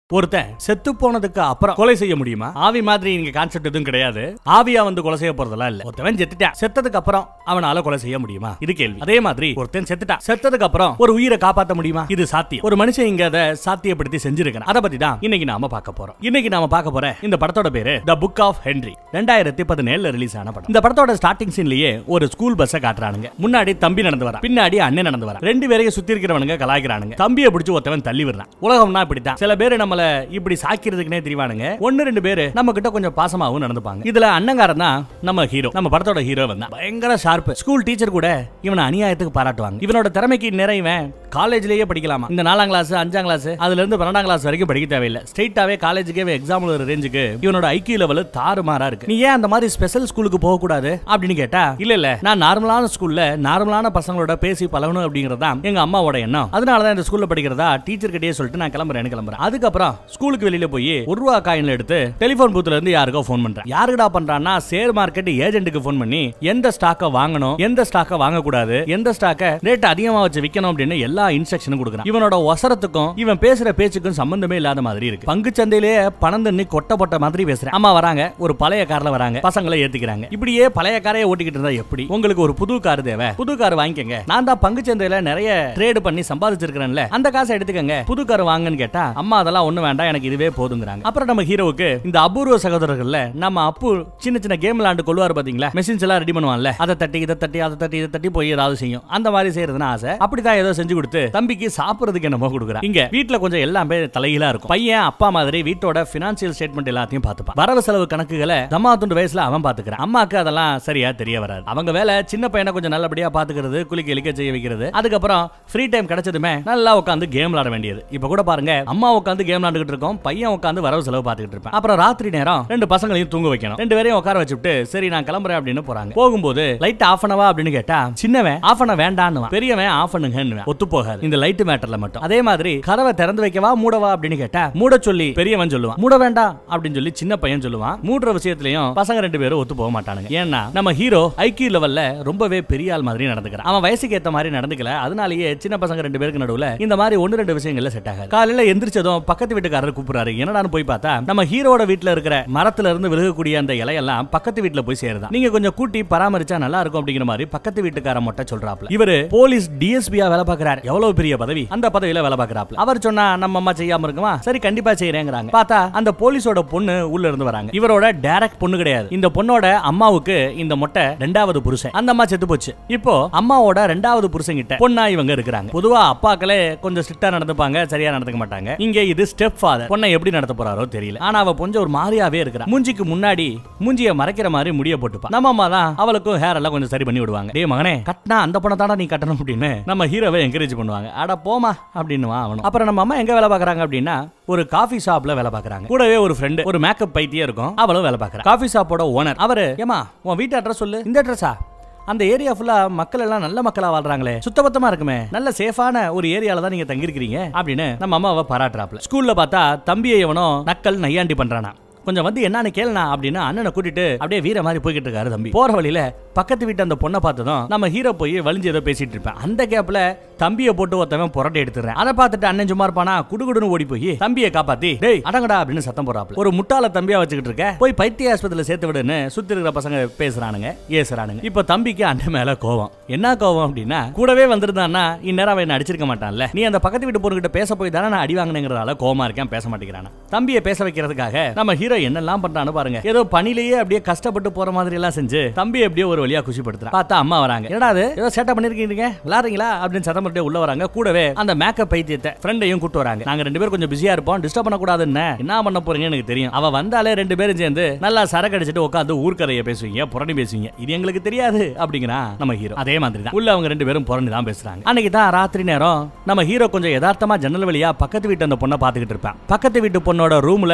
ஒருத்தன் செத்து போனதுக்கு அப்புறம் கொலை செய்ய முடியுமா ஆவி மாதிரி இங்க கான்செப்ட் எதுவும் கிடையாது ஆவியா வந்து கொலை செய்ய போறதெல்லாம் இல்ல ஒருத்தவன் செத்துட்டான் செத்ததுக்கு அப்புறம் அவனால கொலை செய்ய முடியுமா இது கேள்வி அதே மாதிரி ஒருத்தன் செத்துட்டான் செத்ததுக்கு அப்புறம் ஒரு உயிரை காப்பாத்த முடியுமா இது சாத்தியம் ஒரு மனுஷன் இங்க அதை சாத்தியப்படுத்தி செஞ்சிருக்கான் அதை பத்தி தான் இன்னைக்கு நாம பார்க்க போறோம் இன்னைக்கு நாம பார்க்க போற இந்த படத்தோட பேரு த புக் ஆஃப் ஹென்ரி ரெண்டாயிரத்தி பதினேழுல ரிலீஸ் ஆன படம் இந்த படத்தோட ஸ்டார்டிங் சீன்லயே ஒரு ஸ்கூல் பஸ்ஸை காட்டுறானுங்க முன்னாடி தம்பி நடந்து வரா பின்னாடி அண்ணன் நடந்து வரா ரெண்டு பேரையும் சுத்தி இருக்கிறவனுங்க கலாய்க்கிறானுங்க தம்பியை பிடிச்சு ஒருத்தவன் தள்ளி விடுறான் உலகம்னா இப்படித்தான் சில பேர் நம்மள இப்படி சாக்கிறதுக்குனே தெரியவானுங்க ஒன்னு ரெண்டு பேரு நம்ம கிட்ட கொஞ்சம் பாசமாவும் நடந்துப்பாங்க இதுல அண்ணங்காரன் தான் நம்ம ஹீரோ நம்ம படத்தோட ஹீரோ தான் பயங்கர ஷார்ப் ஸ்கூல் டீச்சர் கூட இவனை அநியாயத்துக்கு பாராட்டுவாங்க இவனோட திறமைக்கு நேரம் இவன் காலேஜ்லயே படிக்கலாமா இந்த நாலாம் கிளாஸ் அஞ்சாம் கிளாஸ் அதுல இருந்து பன்னெண்டாம் கிளாஸ் வரைக்கும் படிக்க தேவையில்லை ஸ்ட்ரெயிட்டாவே காலேஜுக்கே எக்ஸாம் ஒரு ரேஞ்சுக்கு இவனோட ஐக்கிய லெவல் தாறுமாறா இருக்கு நீ ஏன் அந்த மாதிரி ஸ்பெஷல் ஸ்கூலுக்கு போக கூடாது அப்படின்னு கேட்டா இல்ல இல்ல நான் நார்மலான ஸ்கூல்ல நார்மலான பசங்களோட பேசி பழகணும் அப்படிங்கறது தான் எங்க அம்மாவோட எண்ணம் அதனாலதான் இந்த ஸ்கூல்ல படிக்கிறதா டீச்சர் கிட்டே சொல்லிட்டு நான் கிளம்புறேன் கிளம்புறேன் அதுக்கப்புறம் ஸ்கூலுக்கு வெளியில போய் ஒரு ரூபா காயின்ல எடுத்து டெலிபோன் பூத்துல இருந்து யாருக்கோ ஃபோன் பண்றேன் யாருடா பண்றான்னா ஷேர் மார்க்கெட் ஏஜென்ட்டுக்கு ஃபோன் பண்ணி எந்த ஸ்டாக்கை வாங்கணும் எந்த ஸ்டாக்கை வாங்கக்கூடாது எந்த ஸ்டாக்கை ரேட் அதிகமா வச்சு விற்கணும் அப்படின்னு எல்லா இன்ஸ்ட்ரக்ஷனும் கொடுக்குறான் இவனோட ஒசரத்துக்கும் இவன் பேசுற பேச்சுக்கும் சம்பந்தமே இல்லாத மாதிரி இருக்கு பங்கு சந்தையிலேயே பணம் தண்ணி கொட்ட போட்ட மாதிரி பேசுறேன் அம்மா வராங்க ஒரு பழைய கார்ல வராங்க பசங்களை ஏத்திக்கிறாங்க இப்படியே பழைய காரையே ஓட்டிக்கிட்டு இருந்தா எப்படி உங்களுக்கு ஒரு புது கார் தேவை புது கார் வாங்கிக்கங்க நான் தான் பங்கு சந்தையில நிறைய ட்ரேடு பண்ணி சம்பாதிச்சிருக்கிறேன்ல அந்த காசை எடுத்துக்கங்க புது கார் வாங்கன்னு கேட்டா அம்மா அதெல்லாம் ஒண்ணு வேண்டாம் எனக்கு இதுவே போதுங்கிறாங்க அப்புறம் நம்ம ஹீரோவுக்கு இந்த அபூர்வ சகோதரர்கள்ல நம்ம அப்பு சின்ன சின்ன கேம் விளாண்டு கொள்வார் பாத்தீங்களா மெஷின்ஸ் எல்லாம் ரெடி பண்ணுவான்ல அதை தட்டி இதை தட்டி அதை தட்டி இதை தட்டி போய் ஏதாவது செய்யும் அந்த மாதிரி செய்யறதுன்னு ஆசை அப்படிதான் ஏதோ செஞ்சு கொடுத்து தம்பிக்கு சாப்பிடுறதுக்கு என்னமோ கொடுக்குறான் இங்க வீட்ல கொஞ்சம் எல்லாமே தலைகீழா இருக்கும் பையன் அப்பா மாதிரி வீட்டோட பினான்சியல் ஸ்டேட்மெண்ட் எல்லாத்தையும் பார்த்துப்பான் வரவு செலவு கணக்குகளை தம்மா துண்டு வயசுல அவன் பாத்துக்கிறான் அம்மாக்கு அதெல்லாம் சரியா தெரிய வராது அவங்க வேலை சின்ன பையனை கொஞ்சம் நல்லபடியா பாத்துக்கிறது குளிக்க இழிக்க செய்ய வைக்கிறது அதுக்கப்புறம் ஃப்ரீ டைம் கிடைச்சதுமே நல்லா உட்காந்து கேம் விளாட வேண்டியது இப்ப கூட பாருங்க அம்மா உட்காந்து கேம் விளாண்டுகிட்டு இருக்கோம் பையன் உட்காந்து வரவு செலவு பார்த்துக்கிட்டு இருப்பேன் அப்புறம் ராத்திரி நேரம் ரெண்டு பசங்களையும் தூங்க வைக்கணும் ரெண்டு பேரையும் உட்கார வச்சுட்டு சரி நான் கிளம்புறேன் அப்படின்னு போறாங்க போகும்போது லைட் ஆஃப் பண்ணவா அப்படின்னு கேட்டா சின்னவன் ஆஃப் பண்ண வேண்டான்னு பெரியவன் ஆஃப் பண்ணுங்கன்னு ஒத்து போகாது இந்த லைட் மேட்டர்ல மட்டும் அதே மாதிரி கதவை திறந்து வைக்கவா மூடவா அப்படின்னு கேட்டா மூட சொல்லி பெரியவன் சொல்லுவான் மூட வேண்டாம் அப்படின்னு சொல்லி சின்ன பையன் சொல்லுவான் மூடுற விஷயத்திலையும் பசங்க ரெண்டு பேரும் ஒத்து போக மாட்டானுங்க ஏன்னா நம்ம ஹீரோ ஐக்கிய லெவல்ல ரொம்பவே பெரிய ஆள் மாதிரி நடந்துக்கிறான் அவன் வயசுக்கு ஏத்த மாதிரி நடந்துக்கல அதனாலேயே சின்ன பசங்க ரெண்டு பேருக்கு நடுவுல இந்த மாதிரி ஒன்னு ரெண்டு விஷயங்கள்ல செட் ஆகாது காலையில எந்திரிச்சதும் பக்கத்து வீட்டுக்காரர் கூப்பிடுறாரு என்னடான்னு போய் பார்த்தா நம்ம ஹீரோட வீட்ல இருக்கிற மரத்துல இருந்து விழுகக்கூடிய அந்த இலையெல்லாம் பக்கத்து வீட்டுல போய் சேருதான் நீங்க கொஞ்சம் கூட்டி பராமரிச்சா நல்லா இருக்கும் அப்படிங்கிற மாதிரி பக்கத்து வீட்டுக்கார மொட்டை சொல்றாப்ல இவரு போலீஸ் டிஎஸ்பியா வேலை பார்க்கறாரு எவ்வளவு பெரிய பதவி அந்த பதவியில வேலை பார்க்கறாப்ல அவர் சொன்னா நம்ம அம்மா செய்யாம இருக்குமா சரி கண்டிப்பா செய்யறேங்கிறாங்க பார்த்தா அந்த போலீஸோட பொண்ணு உள்ள இருந்து வராங்க இவரோட டைரக்ட் பொண்ணு கிடையாது இந்த பொண்ணோட அம்மாவுக்கு இந்த மொட்டை ரெண்டாவது புருஷன் அந்த அம்மா செத்து போச்சு இப்போ அம்மாவோட ரெண்டாவது புருஷன் கிட்ட பொண்ணா இவங்க இருக்கிறாங்க பொதுவா அப்பாக்களே கொஞ்சம் ஸ்ட்ரிக்டா நடந்துப்பாங்க சரியா நடந்துக்க மாட்டாங்க இங்க இது ஸ்டெப் ஃபாதர் பொண்ணை எப்படி நடத்த போறாரோ தெரியல ஆனா அவ கொஞ்சம் ஒரு மாதிரியாவே இருக்கிறா மூஞ்சிக்கு முன்னாடி மூஞ்சிய மறைக்கிற மாதிரி முடிய போட்டுப்பா நம்ம அம்மா தான் அவளுக்கும் ஹேர் எல்லாம் கொஞ்சம் சரி பண்ணி விடுவாங்க டேய் மகனே கட்டினா அந்த பணம் தானே நீ கட்டணும் அப்படின்னு நம்ம ஹீரோவை என்கரேஜ் பண்ணுவாங்க அட போமா அப்படின்னு அவனும் அப்புறம் நம்ம அம்மா எங்க வேலை பாக்குறாங்க அப்படின்னா ஒரு காஃபி ஷாப்ல வேலை பாக்குறாங்க கூடவே ஒரு ஃப்ரெண்டு ஒரு மேக்கப் பைத்தியம் இருக்கும் அவளும் வேலை பாக்குறா காஃபி ஷாப்போட ஓனர் அவரு ஏமா உன் வீட்டு அட்ரஸ் சொல்லு இந்த அட்ரஸா அந்த ஏரியா ஃபுல்லா மக்கள் எல்லாம் நல்ல மக்களா வாழ்றாங்களே சுத்தபத்தமா இருக்குமே நல்ல சேஃபான ஒரு ஏரியால தான் நீங்க தங்கியிருக்கிறீங்க அப்படின்னு நம்ம அம்மாவை பாராட்டுறாப்ல ஸ்கூல்ல பார்த்தா தம்பியை எவனோ நக்கல் நையாண்டி பண்றானா கொஞ்சம் வந்து என்னன்னு கேளுனா அப்படின்னு அண்ணனை கூட்டிட்டு அப்படியே வீர மாதிரி போய்கிட்டு இருக்காரு தம்பி போற வழியில பக்கத்து வீட்டு அந்த பொண்ணை பார்த்ததும் நம்ம ஹீரோ போய் வலிஞ்சு ஏதோ பேசிட்டு இருப்பேன் அந்த கேப்ல தம்பியை போட்டு ஒருத்தவன் புரட்டை எடுத்துறேன் அதை பார்த்துட்டு அண்ணன் சும்மா இருப்பானா குடுகுடுன்னு ஓடி போய் தம்பியை காப்பாத்தி டேய் அடங்கடா அப்படின்னு சத்தம் போறாப்ல ஒரு முட்டாள தம்பியா வச்சுக்கிட்டு இருக்க போய் பைத்திய ஆஸ்பத்திரியில சேர்த்து விடுன்னு சுத்தி இருக்கிற பசங்க பேசுறானுங்க ஏசுறானுங்க இப்ப தம்பிக்கு அண்ணன் மேல கோவம் என்ன கோவம் அப்படின்னா கூடவே வந்திருந்தான்னா இந்நேரம் அவன் என்ன அடிச்சிருக்க மாட்டான்ல நீ அந்த பக்கத்து வீட்டு பொண்ணுகிட்ட பேச போய் தானே நான் அடி வாங்கினேங்கிறதால கோவமா இருக்கேன் பேச மாட்டேங்கிறான தம்பியை பேச வைக்கிறதுக்காக நம்ம ஹீரோ என்னெல்லாம் பண்றான்னு பாருங்க ஏதோ பணிலேயே அப்படியே கஷ்டப்பட்டு போற மாதிரி எல்லாம் செஞ்சு தம்பி எப்படியோ ஒரு வழியா குஷிப்படுத்துறான் பார்த்தா அம்மா வராங்க என்னடா அது ஏதோ சேட்டை பண்ணிருக்கீங்க விளாடுறீங்களா அப்படின்னு சத்தம் போட்டு உள்ள வராங்க கூடவே அந்த மேக்கப் பைத்தியத்தை ஃப்ரெண்டையும் கூட்டு வராங்க நாங்க ரெண்டு பேரும் கொஞ்சம் பிஸியா இருப்போம் டிஸ்டர்ப் பண்ணக்கூடாதுன்னு என்ன பண்ண போறீங்கன்னு எனக்கு தெரியும் அவ வந்தாலே ரெண்டு பேரும் சேர்ந்து நல்லா சரக்கு அடிச்சிட்டு உட்காந்து ஊர்க்கதையை பேசுவீங்க புரணி பேசுவீங்க இது எங்களுக்கு தெரியாது அப்படிங்கிறான் நம்ம ஹீரோ அதே மாதிரி தான் உள்ள அவங்க ரெண்டு பேரும் புரணி தான் பேசுறாங்க அன்னைக்கு தான் ராத்திரி நேரம் நம்ம ஹீரோ கொஞ்சம் யதார்த்தமா ஜன்னல் வழியா பக்கத்து வீட்டு அந்த பொண்ணை பாத்துக்கிட்டு இருப்பான் பக்கத்து வீட்டு பொண்ணோட ரூம்ல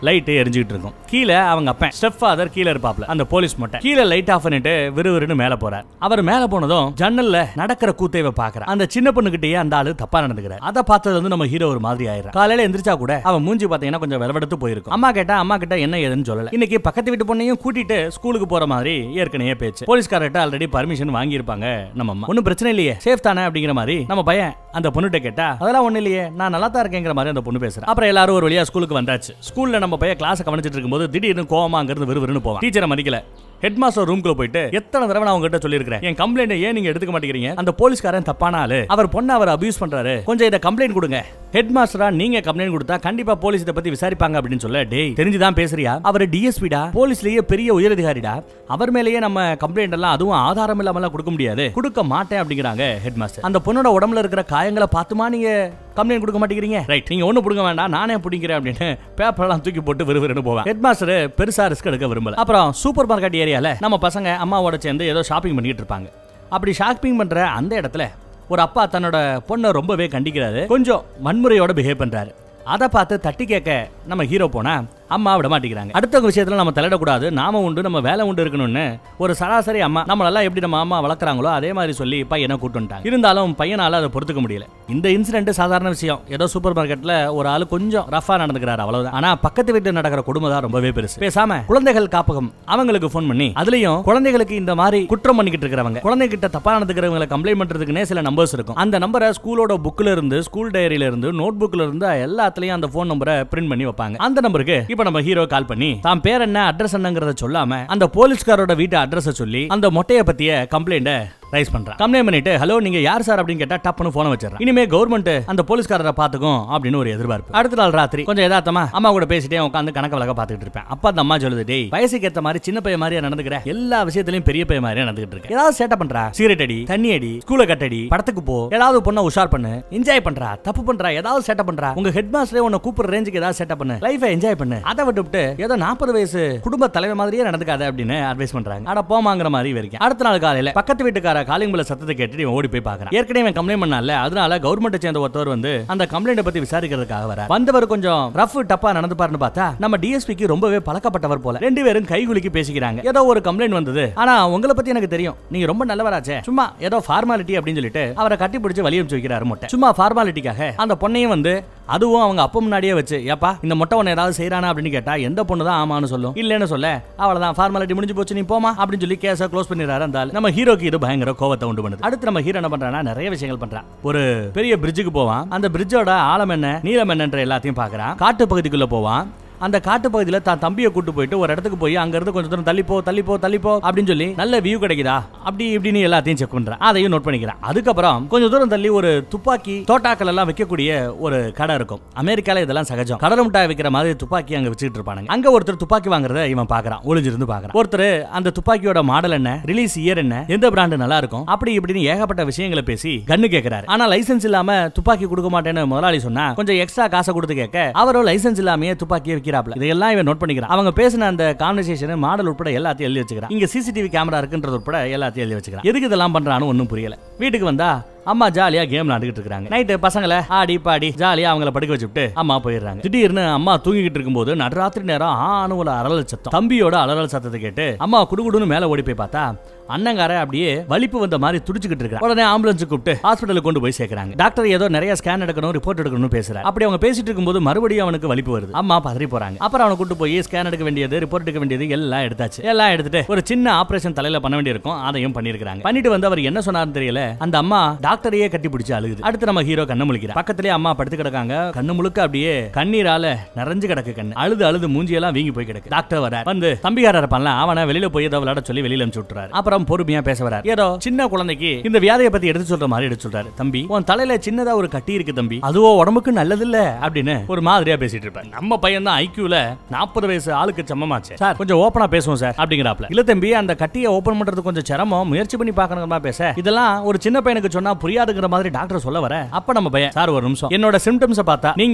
லைட் எரிஞ்சுக்கிட்டு இருக்கும் கீழே அவங்க அப்பன் ஸ்டெப் ஃபாதர் கீழே இருப்பாப்ல அந்த போலீஸ் மொட்டை கீழே லைட் ஆஃப் பண்ணிட்டு விறுவிறுன்னு மேல போறார் அவர் மேல போனதும் ஜன்னல்ல நடக்கிற கூத்தைவை பாக்குறார் அந்த சின்ன பொண்ணுகிட்டயே அந்த ஆளு தப்பா நடந்துக்கிறார் அதை பார்த்தது வந்து நம்ம ஹீரோ ஒரு மாதிரி ஆயிரம் காலையில எந்திரிச்சா கூட அவன் மூஞ்சி பாத்தீங்கன்னா கொஞ்சம் விளவெடுத்து போயிருக்கும் அம்மா கேட்டா அம்மா கிட்ட என்ன ஏதுன்னு சொல்லல இன்னைக்கு பக்கத்து வீட்டு பொண்ணையும் கூட்டிட்டு ஸ்கூலுக்கு போற மாதிரி ஏற்கனவே பேச்சு போலீஸ்காரர்கிட்ட ஆல்ரெடி பர்மிஷன் வாங்கியிருப்பாங்க நம்ம அம்மா ஒன்னும் பிரச்சனை இல்லையே சேஃப் தானே அப்படிங்கிற மாதிரி நம்ம பையன் அந்த பொண்ணுகிட்ட கேட்டா அதெல்லாம் ஒண்ணு இல்லையே நான் நல்லா தான் இருக்கேங்கிற மாதிரி அந்த பொண்ணு பேசுறேன் அப்புறம் எல்லாரும் ஒரு வழியா ஸ்கூலுக்கு வந்தாச்சு ஸ்கூல்ல நம்ம பையன் கிளாஸ் கவனிச்சிட்டு இருக்கும்போது திடீர்னு கோவமா அங்கிருந்து விறுவிறுன்னு போவான் டீச்சரை மதிக்கல ஹெட் மாஸ்டர் ரூம்குள்ள போயிட்டு எத்தனை தடவை நான் உங்ககிட்ட சொல்லியிருக்கிறேன் என் கம்ப்ளைண்ட் ஏன் நீங்க எடுத்துக்க மாட்டேங்கிறீங்க அந்த போலீஸ்காரன் தப்பான ஆளு அவர் பொண்ணை அவர் அபியூஸ் பண்றாரு கொஞ்சம் இதை கம்ப்ளைண்ட் கொடுங்க ஹெட் மாஸ்டரா நீங்க கம்ப்ளைண்ட் கொடுத்தா கண்டிப்பா போலீஸ் இதை பத்தி விசாரிப்பாங்க அப்படின்னு சொல்ல டேய் தெரிஞ்சுதான் பேசுறியா அவர் டிஎஸ்பிடா போலீஸ்லயே பெரிய உயரதிகாரிடா அவர் மேலேயே நம்ம கம்ப்ளைண்ட் எல்லாம் அதுவும் ஆதாரம் இல்லாமலாம் கொடுக்க முடியாது கொடுக்க மாட்டேன் அப்படிங்கிறாங்க ஹெட் மாஸ்டர் அந்த பொண்ணோட உடம்புல இருக்கிற காயங்களை பார்த்துமா நீங்க கம்ப்ளைண்ட் கொடுக்க மாட்டேங்கிறீங்க ரைட் நீங்க ஒண்ணு பிடுங்க வேண்டாம் நானே பிடிக்கிறேன் அப்படின்னு பேப்பர் எல்லாம் தூக்கி போட்டு விறுவிறுன்னு போவேன் ஹெட் மாஸ்டர் பெருசா ரிஸ்க் எடுக்க விரும்பல அப்புறம் சூப்பர் மார்க்கெட் ஏரியால நம்ம பசங்க அம்மாவோட சேர்ந்து ஏதோ ஷாப்பிங் பண்ணிட்டு இருப்பாங்க அப்படி ஷாப்பிங் பண்ற அந்த இடத்துல ஒரு அப்பா தன்னோட பொண்ணை ரொம்பவே கண்டிக்கிறாரு கொஞ்சம் வன்முறையோட பிஹேவ் பண்றாரு அதை பார்த்து தட்டி கேட்க நம்ம ஹீரோ போனா அம்மா விட மாட்டேங்கிறாங்க அடுத்த விஷயத்துல நம்ம தலையிடக்கூடாது நாம உண்டு நம்ம வேலை உண்டு இருக்கணும்னு ஒரு சராசரி அம்மா நம்மளெல்லாம் எப்படி நம்ம அம்மா வளர்க்குறாங்களோ அதே மாதிரி சொல்லி பையனை கூட்டு வந்துட்டாங்க இருந்தாலும் பையனால அதை பொறுத்துக்க முடியல இந்த இன்சிடென்ட் சாதாரண விஷயம் ஏதோ சூப்பர் மார்க்கெட்ல ஒரு ஆளு கொஞ்சம் ரஃபா நடந்துக்கிறாரு அவ்வளவுதான் ஆனா பக்கத்து வீட்டுல நடக்கிற குடும்பம் தான் ரொம்பவே பெருசு பேசாம குழந்தைகள் காப்பகம் அவங்களுக்கு ஃபோன் பண்ணி அதுலயும் குழந்தைகளுக்கு இந்த மாதிரி குற்றம் பண்ணிக்கிட்டு இருக்கிறவங்க குழந்தைகிட்ட தப்பா நடந்துக்கிறவங்களை கம்ப்ளைண்ட் பண்றதுக்குனே சில நம்பர்ஸ் இருக்கும் அந்த நம்பரை ஸ்கூலோட புக்ல இருந்து ஸ்கூல் டைரியில இருந்து நோட் புக்ல இருந்து எல்லாத்துலயும் அந்த ஃபோன் நம்பரை பிரிண்ட் பண்ணி வைப்பாங்க அந்த நம்பருக்கு இப்ப நம்ம ஹீரோ கால் பண்ணி தான் பேர் என்ன அட்ரஸ் என்னங்கறத சொல்லாம அந்த போலீஸ்காரோட வீட்டு அட்ரஸ் சொல்லி அந்த மொட்டைய பத்திய கம்ப்ளைண்ட ரைஸ் பண்றான் கம்ப்ளைண்ட் பண்ணிட்டு ஹலோ நீங்க யார் சார் அப்படின்னு கேட்டா டப்புனு போன வச்சிடறான் இனிமே கவர்மெண்ட் அந்த போலீஸ்காரரை பாத்துக்கும் அப்படின்னு ஒரு எதிர்பார்ப்பு அடுத்த நாள் ராத்திரி கொஞ்சம் எதாத்தமா அம்மா கூட பேசிட்டே உட்காந்து கணக்கு வழக்க பாத்துக்கிட்டு இருப்பேன் அப்ப அந்த அம்மா சொல்லுது டேய் வயசுக்கு ஏத்த மாதிரி சின்ன பையன் மாதிரியா நடந்துக்கிற எல்லா விஷயத்திலயும் பெரிய பையன் மாதிரியா நடந்துகிட்டு இருக்கு ஏதாவது சேட்டை பண்றா சிகரெட் அடி தண்ணி அடி ஸ்கூல கட்டடி படத்துக்கு போ ஏதாவது பொண்ணை உஷார் பண்ணு என்ஜாய் பண்றா தப்பு பண்றா ஏதாவது சேட்டை பண்றா உங்க ஹெட் மாஸ்டரே உன்னை கூப்பிடுற ரேஞ்சுக்கு ஏதாவது சேட்டை பண்ணு லைஃபை என்ஜாய் பண்ணு அதை விட்டு விட்டு ஏதோ நாற்பது வயசு குடும்ப தலைவர் மாதிரியே நடந்துக்காத அப்படின்னு அட்வைஸ் பண்றாங்க ஆனா போமாங்கிற மாதிரி வரைக்கும் அடுத்த நாள் காலையில பக்கத்து வீட்டுக்கார காலிங் பெல் சத்தத்தை கேட்டுட்டு இவன் ஓடி போய் பாக்குறான் ஏற்கனவே இவன் கம்ப்ளைண்ட் பண்ணல அதனால கவர்மெண்ட் சேர்ந்த ஒருத்தர் வந்து அந்த கம்ப்ளைண்ட் பத்தி விசாரிக்கிறதுக்காக வர வந்தவர் கொஞ்சம் ரஃப் டப்பா நடந்துப்பாருன்னு பார்த்தா நம்ம டிஎஸ்பிக்கு ரொம்பவே பழக்கப்பட்டவர் போல ரெண்டு பேரும் கைகுலுக்கி பேசிக்கிறாங்க ஏதோ ஒரு கம்ப்ளைண்ட் வந்தது ஆனா உங்களை பத்தி எனக்கு தெரியும் நீங்க ரொம்ப நல்லவராச்சே சும்மா ஏதோ ஃபார்மாலிட்டி அப்படின்னு சொல்லிட்டு அவரை கட்டி பிடிச்சு வழி அனுப்பிச்சு வைக்கிறாரு மொட்டை சும்மா ஃபார்மாலிட்டிக்காக அந்த பொண்ணையும் வந்து அதுவும் அவங்க அப்பா முன்னாடியே வச்சு ஏப்பா இந்த மொட்டை ஒன்று ஏதாவது செய்யறானா அப்படின்னு கேட்டா எந்த பொண்ணு தான் ஆமான்னு சொல்லும் இல்லைன்னு சொல்ல அவ்வளவுதான் ஃபார்மாலிட்டி முடிஞ்சு போச்சு நீ போமா அப்படின்னு சொல்லி கேஸை க்ளோஸ் பண்ணிடுறாரு அந்த ஆளு. நம்ம ஹீரோக்கு இது பயங்கர கோவத்தை உண்டு பண்ணுது அடுத்து நம்ம ஹீரோ என்ன பண்றானா நிறைய விஷயங்கள் பண்றான் ஒரு பெரிய பிரிட்ஜுக்கு போவான் அந்த பிரிட்ஜோட ஆழம் என்ன நீளம் என்னன்ற எல்லாத்தையும் பார்க்கறான் காட்டு பகுதிக்குள்ள போவான் அந்த காட்டு பகுதியில தான் தம்பியை கூட்டு போயிட்டு ஒரு இடத்துக்கு போய் அங்க இருந்து கொஞ்சம் தூரம் தள்ளிப்போ தள்ளிப்போ தள்ளிப்போ அப்படின்னு சொல்லி நல்ல வியூ கிடைக்குதா அப்படி இப்படின்னு எல்லாத்தையும் செக் பண்றான் அதையும் நோட் பண்ணிக்கிறான் அதுக்கப்புறம் கொஞ்சம் தூரம் தள்ளி ஒரு துப்பாக்கி தோட்டாக்கள் எல்லாம் வைக்கக்கூடிய ஒரு கடை இருக்கும் அமெரிக்கால இதெல்லாம் சகஜம் கடலை மிட்டாய் வைக்கிற மாதிரி துப்பாக்கி அங்க வச்சுட்டு இருப்பானுங்க அங்க ஒருத்தர் துப்பாக்கி வாங்குறத இவன் பாக்குறான் ஒளிஞ்சிருந்து பாக்குறான் ஒருத்தர் அந்த துப்பாக்கியோட மாடல் என்ன ரிலீஸ் இயர் என்ன எந்த பிராண்டு நல்லா இருக்கும் அப்படி இப்படின்னு ஏகப்பட்ட விஷயங்களை பேசி கண்ணு கேக்குறாரு ஆனா லைசென்ஸ் இல்லாம துப்பாக்கி கொடுக்க மாட்டேன்னு முதலாளி சொன்னா கொஞ்சம் எக்ஸ்ட்ரா காசை கொடுத்து கேட்க அவரும் லைசென்ஸ் இல்லாமயே துப்பாக்கியை விற்கிறாப்ல இதெல்லாம் இவன் நோட் பண்ணிக்கிறான் அவங்க பேசின அந்த கான்வர்சேஷன் மாடல் உட்பட எல்லாத்தையும் எழுதி வச்சுக்கிறான் இங்க சிசிடிவி கேமரா இருக்குன்றது உட்பட எல்லாத்தையும் எழுதி வச்சுக்கிறான் எதுக்கு இதெல்லாம் பண்றான்னு ஒன்றும் புரியல வீட்டுக்கு வந்தா அம்மா ஜாலியா கேம் விளையாண்டுகிட்டு இருக்காங்க நைட்டு பசங்களை ஆடி பாடி ஜாலியா அவங்கள படுக்க வச்சுட்டு அம்மா போயிடுறாங்க திடீர்னு அம்மா தூங்கிக்கிட்டு இருக்கும்போது நடுராத்திரி நேரம் ஆணு ஒரு அலறல் சத்தம் தம்பியோட அலறல் சத்தத்தை கேட்டு அம்மா குடுகுடுன்னு மேல ஓடி போய் பார்த்தா அண்ணங்கார அப்படியே வலிப்பு வந்த மாதிரி துடிச்சுக்கிட்டு இருக்காங்க உடனே ஆம்புலன்ஸ் கூப்பிட்டு ஹாஸ்பிட்டலுக்கு கொண்டு போய் சேர்க்கறாங்க டாக்டர் ஏதோ நிறைய ஸ்கேன் எடுக்கணும் ரிப்போர்ட் எடுக்கணும்னு பேசுறாரு அப்படி அவங்க பேசிட்டு இருக்கும்போது மறுபடியும் அவனுக்கு வலிப்பு வருது அம்மா பதறி போறாங்க அப்புறம் அவனை கூட்டு போய் ஸ்கேன் எடுக்க வேண்டியது ரிப்போர்ட் எடுக்க வேண்டியது எல்லாம் எடுத்தாச்சு எல்லாம் எடுத்துட்டு ஒரு சின்ன ஆபரேஷன் தலையில பண்ண வேண்டியிருக்கும் அதையும் பண்ணிருக்காங்க பண்ணிட்டு வந்து அவர் என்ன சொன்னாருன்னு தெரியல அந்த அம்மா டாக்டரையே கட்டி பிடிச்சு அழுகுது அடுத்து நம்ம ஹீரோ கண்ணு முழிக்கிறார் பக்கத்துலயே அம்மா படுத்து கிடக்காங்க கண்ணு முழுக்க அப்படியே கண்ணீரால நிறைஞ்சு கிடக்கு கண்ணு அழுது அழுது மூஞ்சியெல்லாம் வீங்கி போய் கிடக்கு டாக்டர் வர வந்து தம்பிக்காரர் இருப்பான்ல அவனை வெளியில போய் ஏதோ விளையாட சொல்லி வெளியில அனுப்பிச்சு விட்டுறாரு அப்புறம் பொறுமையா பேச வரார் ஏதோ சின்ன குழந்தைக்கு இந்த வியாதியை பத்தி எடுத்து சொல்ற மாதிரி எடுத்து சொல்றாரு தம்பி உன் தலையில சின்னதா ஒரு கட்டி இருக்கு தம்பி அதுவோ உடம்புக்கு நல்லது இல்ல அப்படின்னு ஒரு மாதிரியா பேசிட்டு இருப்பாரு நம்ம பையன் தான் ஐக்கியூல நாற்பது வயசு ஆளுக்கு சமமாச்சு சார் கொஞ்சம் ஓப்பனா பேசுவோம் சார் அப்படிங்கிறாப்ல இல்ல தம்பி அந்த கட்டியை ஓபன் பண்றது கொஞ்சம் சிரமம் முயற்சி பண்ணி பாக்கணுமா பேச இதெல்லாம் ஒரு சின்ன பையனுக்கு சொன்னா புரியாதுங்கிற மாதிரி டாக்டர் சொல்ல வர அப்ப நம்ம பையன் சார் ஒரு நிமிஷம் என்னோட சிம்டம்ஸ் பார்த்தா நீங்க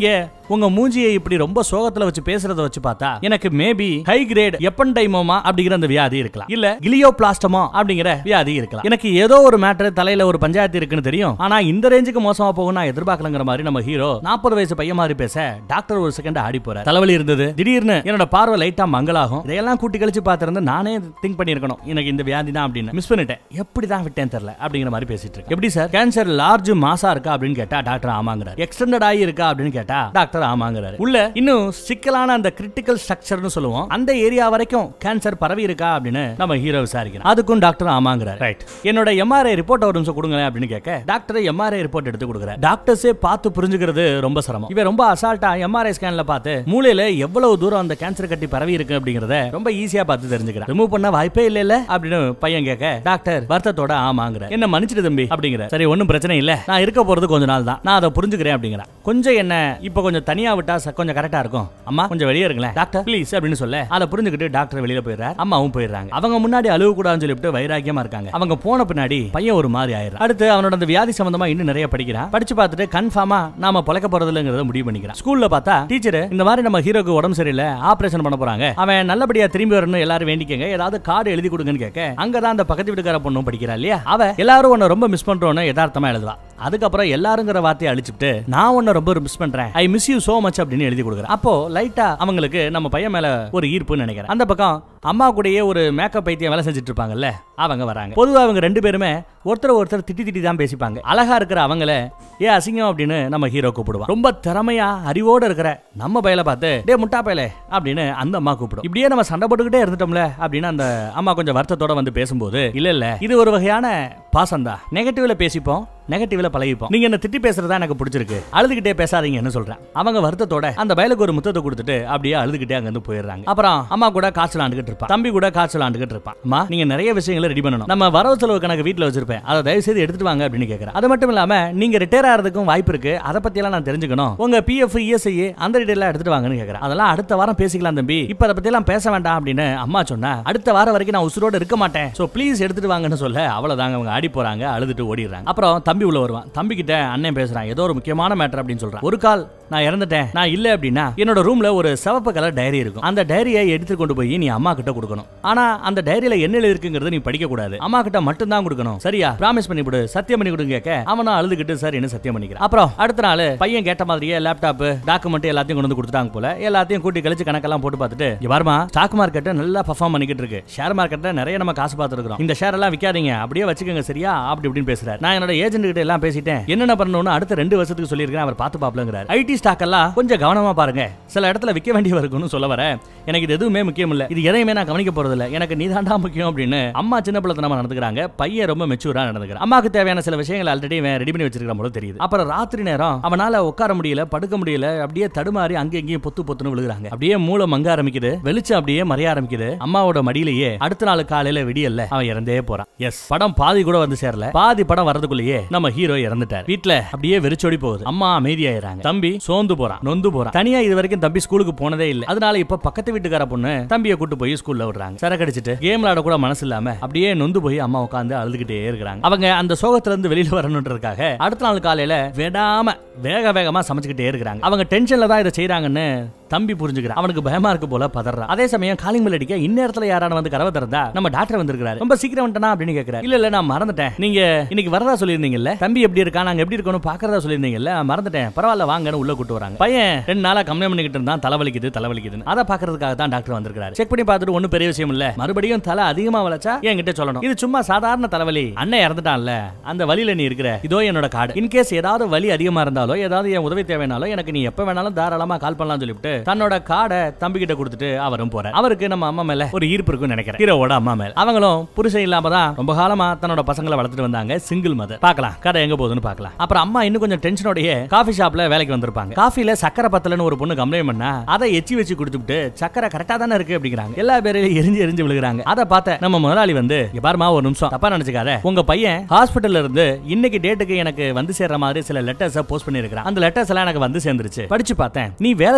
உங்க மூஞ்சியை இப்படி ரொம்ப சோகத்துல வச்சு பேசுறத வச்சு பார்த்தா எனக்கு மேபி ஹை கிரேட் எப்பன்டைமோமா அப்படிங்கிற அந்த வியாதி இருக்கலாம் இல்ல கிளியோபிளாஸ்டமோ அப்படிங்கிற வியாதி இருக்கலாம் எனக்கு ஏதோ ஒரு மேட்டர் தலையில ஒரு பஞ்சாயத்து இருக்குன்னு தெரியும் ஆனா இந்த ரேஞ்சுக்கு மோசமா போகும் நான் எதிர்பார்க்கலங்கிற மாதிரி நம்ம ஹீரோ நாற்பது வயசு பையன் மாதிரி பேச டாக்டர் ஒரு செகண்ட் ஆடி போற தலைவலி இருந்தது திடீர்னு என்னோட பார்வை லைட்டா மங்கலாகும் இதையெல்லாம் கூட்டி கழிச்சு பார்த்திருந்தா நானே திங்க் பண்ணிருக்கணும் எனக்கு இந்த வியாதி தான் அப்படின்னு மிஸ் பண்ணிட்டேன் எப்படி தான் விட்டேன் தெரியல அப்படிங்கிற மாதிரி பேசிட்டு இருக்கு எப்படி சார் கேன்சர் லார்ஜ் மாசா இருக்கா அப்படின்னு கேட்டா டாக்டர் ஆமாங்கிறார் எக்ஸ்டெண்டட் ஆகி இருக்கா அப்படின்னு கேட்டா டாக்டர் ஆமாங்கிறாரு உள்ள இன்னும் சிக்கலான அந்த கிரிட்டிக்கல் ஸ்ட்ரக்சர்னு சொல்லுவோம் அந்த ஏரியா வரைக்கும் கேன்சர் பரவி இருக்கா அப்படின்னு நம்ம ஹீரோ விசாரிக்கிறோம் அதுக்கும் டாக்டர் ஆமாங்கிறார் ரைட் என்னோட எம்ஆர்ஐ ரிப்போர்ட் ஒரு நிமிஷம் கொடுங்களேன் அப்படின்னு கேட்க டாக்டர் எம்ஆர்ஐ ரிப்போர்ட் எடுத்து கொடுக்குறாரு டாக்டர்ஸே பார்த்து புரிஞ்சுக்கிறது ரொம்ப சிரமம் இவன் ரொம்ப அசால்ட்டா எம்ஆர்ஐ ஸ்கேன்ல பார்த்து மூளையில எவ்வளவு தூரம் அந்த கேன்சர் கட்டி பரவி இருக்கு அப்படிங்கறத ரொம்ப ஈஸியா பார்த்து தெரிஞ்சுக்கிறேன் ரிமூவ் பண்ண வாய்ப்பே இல்ல இல்ல அப்படின்னு பையன் கேட்க டாக்டர் வருத்தத்தோட ஆமாங்கிற என்ன மன்னிச்சிடு தம்பி அப்படிங்கிற சரி ஒன்றும் பிரச்சனை இல்ல நான் இருக்க போறது கொஞ்ச நாள் தான் நான் அதை புரிஞ்சுக்கிறேன் அப்படிங்கிற கொஞ்சம் என்ன இப்போ கொஞ்சம் தனியா விட்டா ச- கொஞ்சம் கரெக்டா இருக்கும் அம்மா கொஞ்சம் வெளியே இருங்களேன் டாக்டர் ப்ளீஸ் அப்படின்னு சொல்ல அதை புரிஞ்சுக்கிட்டு டாக்டர் வெளியில போயிடுறாரு அம்மாவும் போயிடுறாங்க அவங்க முன்னாடி அழுவ கூடாதுன்னு சொல்லிட்டு வைராக்கியமா இருக்காங்க அவங்க போன பின்னாடி பையன் ஒரு மாதிரி ஆயிடுறான் அடுத்து அவனோட அந்த வியாதி சம்பந்தமா இன்னும் நிறைய படிக்கிறான் படிச்சு பார்த்துட்டு கன்ஃபார்மா நாம பொழைக்க போறது இல்லைங்கிறத முடிவு பண்ணிக்கிறான் ஸ்கூல்ல பார்த்தா டீச்சர் இந்த மாதிரி நம்ம ஹீரோக்கு உடம்பு சரியில்லை ஆபரேஷன் பண்ண போறாங்க அவன் நல்லபடியா திரும்பி வரணும் எல்லாரும் வேண்டிக்கங்க ஏதாவது கார்டு எழுதி கொடுங்கன்னு கேட்க அங்கதான் அந்த பக்கத்து வீட்டுக்கார பொண்ணும் படிக்கிறா இல்லையா அவ எல்லாரும் உன்னை ரொம்ப மிஸ் பண்றோன்னு யதார்த்தமா எழுதுவா அதுக்கப்புறம் எல்லாருங்கிற வார்த்தையை அழிச்சுட்டு நான் உன்னை ரொம்ப மிஸ் பண்றேன் I miss you so much அப்படின்னு எழுதி கொடுக்குறேன் அப்போ லைட்டா அவங்களுக்கு நம்ம பையன் மேல ஒரு ஈர்ப்புன்னு நினைக்கிறேன் அந்த பக்கம் அம்மா கூடயே ஒரு மேக்கப் பைத்தியம் வேலை செஞ்சுட்டு இருப்பாங்கல்ல அவங்க வராங்க பொதுவா அவங்க ரெண்டு பேருமே ஒருத்தர் ஒருத்தர் திட்டி திட்டி தான் பேசிப்பாங்க அழகா இருக்கிற அவங்கள ஏ அசிங்கம் அப்படின்னு நம்ம ஹீரோ கூப்பிடுவோம் ரொம்ப திறமையா அறிவோட இருக்கிற நம்ம பையல பார்த்து டே முட்டா பயலே அப்படின்னு அந்த அம்மா கூப்பிடும் இப்படியே நம்ம சண்டை போட்டுக்கிட்டே இருந்துட்டோம்ல அப்படின்னு அந்த அம்மா கொஞ்சம் வருத்தத்தோட வந்து பேசும்போது இல்ல இல்ல இது ஒரு வகையான பாசம் தான் நெகட்டிவ்ல பேசிப்போம் நெகட்டிவ்ல பழகிப்போம் நீங்க என்ன திட்டி பேசுறதா எனக்கு பிடிச்சிருக்கு அழுதுகிட்டே பேசாதீங்கன்னு சொல்றேன் அவங்க வருத்தத்தோட அந்த பயலுக்கு ஒரு முத்தத்தை கொடுத்துட்டு அப்படியே அழுதுகிட்டே அங்க இருந்து போயிடுறாங்க அப்புறம் அம்மா கூட காய்ச்சல் ஆண்டுகிட்டு இருப்பான் தம்பி கூட காய்ச்சல் ஆண்டுகிட்டு இருப்பான் அம்மா நீங்க நிறைய விஷயங்களை ரெடி பண்ணணும் நம்ம வரவு செலவு கணக்கு வீட்ல வச்சிருப்பேன் அதை தயவு செய்து எடுத்துட்டு வாங்க அப்படின்னு கேக்குறேன் அது மட்டும் இல்லாம நீங்க ரிட்டையர் ஆகிறதுக்கும் வாய்ப்பு இருக்கு அதை பத்தி எல்லாம் நான் தெரிஞ்சுக்கணும் உங்க பிஎஃப் இஎஸ்ஐ அந்த டீடைல் எடுத்துட்டு வாங்கன்னு கேக்குறேன் அதெல்லாம் அடுத்த வாரம் பேசிக்கலாம் தம்பி இப்ப அதை பத்தி எல்லாம் பேச வேண்டாம் அப்படின்னு அம்மா சொன்னா அடுத்த வாரம் வரைக்கும் நான் உசுரோட இருக்க மாட்டேன் சோ ப்ளீஸ் எடுத்துட்டு வாங்கன்னு சொல்ல அவ்வளவுதாங்க அவங்க ஆடி போறாங்க அழுதுட்டு ஓடிடுறாங்க அப்புறம் தம்பி உள்ள வருவான் தம்பி கிட்ட அண்ணன் பேசுறான் ஏதோ ஒரு முக்கியமான மேட்டர் அப்படின்னு சொல்றான் ஒரு கால் நான் இறந்துட்டேன் நான் இல்ல அப்படின்னா என்னோட ரூம்ல ஒரு சிவப்பு கலர் டைரி இருக்கும் அந்த டைரியை எடுத்து கொண்டு போய் நீ அம்மா கிட்ட கொடுக்கணும் ஆனா அந்த டைரியில என்ன எழுதி இருக்குங்கிறத நீ படிக்க கூடாது அம்மா கிட்ட மட்டும் தான் கொடுக்கணும் சரியா பிராமிஸ் பண்ணி கொடு சத்தியம் பண்ணி கொடுங்க கேட்க அவனும் அழுதுகிட்டு சார் என்ன சத்தியம் பண்ணிக்கிறான் அப்புறம் அடுத்த நாள் பையன் கேட்ட மாதிரியே லேப்டாப் டாக்குமெண்ட் எல்லாத்தையும் கொண்டு வந்து கொடுத்துட்டாங்க போல எல்லாத்தையும் கூட்டி கழிச்சு கணக்கெல்லாம் போட்டு பார்த்துட்டு இங்க பாருமா ஸ்டாக் மார்க்கெட் நல்லா பர்ஃபார்ம் பண்ணிக்கிட்டு இருக்கு ஷேர் மார்க்கெட்ல நிறைய நம்ம காசு பார்த்துருக்கோம் இந்த ஷேர் எல்லாம் விற்காதீங்க அப்படியே வச்சுக்கோங்க சரியா அப்படி இப்படின்னு பேசுறாரு நான் என்னோட ஏஜென்ட் கிட்ட எல்லாம் பேசிட்டேன் என்னென்ன பண்ணணும்னு அடுத்த ரெண்டு வருஷத்துக்கு சொல்லியிருக்கேன் அவர் பார்த்து பாப்பலங்கிறார் ஐடி ஸ்டாக் எல்லாம் கொஞ்சம் கவனமா பாருங்க சில இடத்துல விற்க வேண்டிய இருக்குன்னு சொல்ல வர எனக்கு இது எதுவுமே முக்கியம் இல்ல இது எதையுமே நான் கவனிக்க போறது இல்ல எனக்கு நீதாண்டா முக்கியம் அப்படின்னு அம்மா சின்ன பிள்ளைத்தனமா நடந்துக்கிறாங்க பையன் ரொம்ப மெச்சூரா நடந்துக்கிறான் அம்மாக்கு தேவையான சில விஷயங்கள் ஆல்ரெடி ரெடி பண்ணி வச்சிருக்கிற போல தெரியுது அப்புறம் ராத்திரி நேரம் அவனால உட்கார முடியல படுக்க முடியல அப்படியே தடுமாறி அங்கே இங்கேயும் பொத்து பொத்துன்னு விழுகிறாங்க அப்படியே மூளை மங்க ஆரம்பிக்குது வெளிச்சம் அப்படியே மறைய ஆரம்பிக்குது அம்மாவோட மடியிலேயே அடுத்த நாள் காலையில விடியல்ல அவன் இறந்தே போறான் எஸ் படம் பாதி கூட வந்து சேரல பாதி படம் வரதுக்குள்ளேயே நம்ம ஹீரோ இறந்துட்டார் வீட்ல அப்படியே வெறிச்சோடி போகுது அம்மா அமைதியாயிராங்க தம்பி சோர்ந்து போறான் நொந்து போறான் தனியா இது வரைக்கும் தம்பி ஸ்கூலுக்கு போனதே இல்ல அதனால இப்ப பக்கத்து வீட்டுக்கார பொண்ணு தம்பியை கூட்டு போய் ஸ்கூல்ல விடுறாங்க சரக்கு அடிச்சிட்டு கேம் விளையாட கூட மனசு இல்லாம அப்படியே நொந்து போய் அம்மா உட்காந்து அழுதுகிட்டே இருக்கிறாங்க அவங்க அந்த சோகத்துல இருந்து வெளியில வரணுன்றதுக்காக அடுத்த நாள் காலையில விடாம வேக வேகமா சமைச்சுக்கிட்டே இருக்கிறாங்க அவங்க டென்ஷன்ல தான் இதை செய்றாங்கன்னு தம்பி புரிஞ்சுக்கிறான் அவனுக்கு பயமா இருக்கு போல பதறான் அதே சமயம் காலிங் பெல் அடிக்க இந்நேரத்துல யாரான வந்து கதவை திறந்தா நம்ம டாக்டர் வந்திருக்காரு ரொம்ப சீக்கிரம் வந்துட்டனா அப்படின்னு கேக்குறாரு இல்ல இல்ல நான் மறந்துட்டேன் நீங்க இன்னைக்கு வரதா சொல்லியிருந்தீங்கல்ல தம்பி எப்படி இருக்கான் நாங்க எப்படி இருக்கணும் பாக்குறதா சொல்லியிருந்தீங்கல்ல மறந்துட்டேன் பரவாயில்ல வாங்கன்னு உள்ள கூட்டு வராங்க பையன் ரெண்டு நாளா கம்ப்ளைண்ட் பண்ணிக்கிட்டு இருந்தான் தலைவலிக்குது தலைவலிக்குதுன்னு அதை பாக்குறதுக்காக தான் டாக்டர் வந்திருக்காரு செக் பண்ணி பார்த்துட்டு ஒன்னும் பெரிய விஷயம் இல்ல மறுபடியும் தலை அதிகமா வளைச்சா என்கிட்ட சொல்லணும் இது சும்மா சாதாரண தலைவலி அண்ணன் இறந்துட்டான்ல அந்த வலியில நீ இருக்கிற இதோ என்னோட கார்டு இன்கேஸ் ஏதாவது வலி அதிகமா இருந்தாலோ ஏதாவது என் உதவி தேவைனாலோ எனக்கு நீ எப்ப வேணாலும் தாராளமா கால் பண்ணலாம் சொல்லிவிட்டு தன்னோட கார்டை தம்பி கிட்ட கொடுத்துட்டு அவரும் போறார் அவருக்கு நம்ம அம்மா மேல ஒரு ஈர்ப்பு இருக்குன்னு நினைக்கிறேன் ஹீரோவோட அம்மா மேல அவங்களும் புருஷன் இல்லாம தான் ரொம்ப காலமா தன்னோட பசங்களை வளர்த்துட்டு வந்தாங்க சிங்கிள் மதர் பார்க்கலாம் கதை எங்க போகுதுன்னு பார்க்கலாம் அப்புறம் அம்மா இன்னும் கொஞ்சம் டென்ஷனோடய காஃபி ஷாப்ல வேலைக்கு வந்திருப்பாங்க காஃபில சக்கரை பத்தலன்னு ஒரு பொண்ணு கம்ப்ளைண்ட் பண்ணா அதை எச்சி வச்சு கொடுத்துட்டு சக்கரை கரெக்டா தானே இருக்கு அப்படிங்கிறாங்க எல்லா பேரையும் எரிஞ்சு எரிஞ்சு விழுகிறாங்க அதை பார்த்த நம்ம முதலாளி வந்து "இங்க பாரும்மா ஒரு நிமிஷம் தப்பா நினைச்சுக்காத உங்க பையன் ஹாஸ்பிட்டல்ல இருந்து இன்னைக்கு டேட்டுக்கு எனக்கு வந்து சேர்ற மாதிரி சில லெட்டர்ஸ் போஸ்ட் பண்ணிருக்கான் அந்த லெட்டர்ஸ் எல்லாம் எனக்கு வந்து சேர்ந்துருச்சு படிச்சு பார்த்தேன் நீ வேலை செய்யணும்னு அவசியம்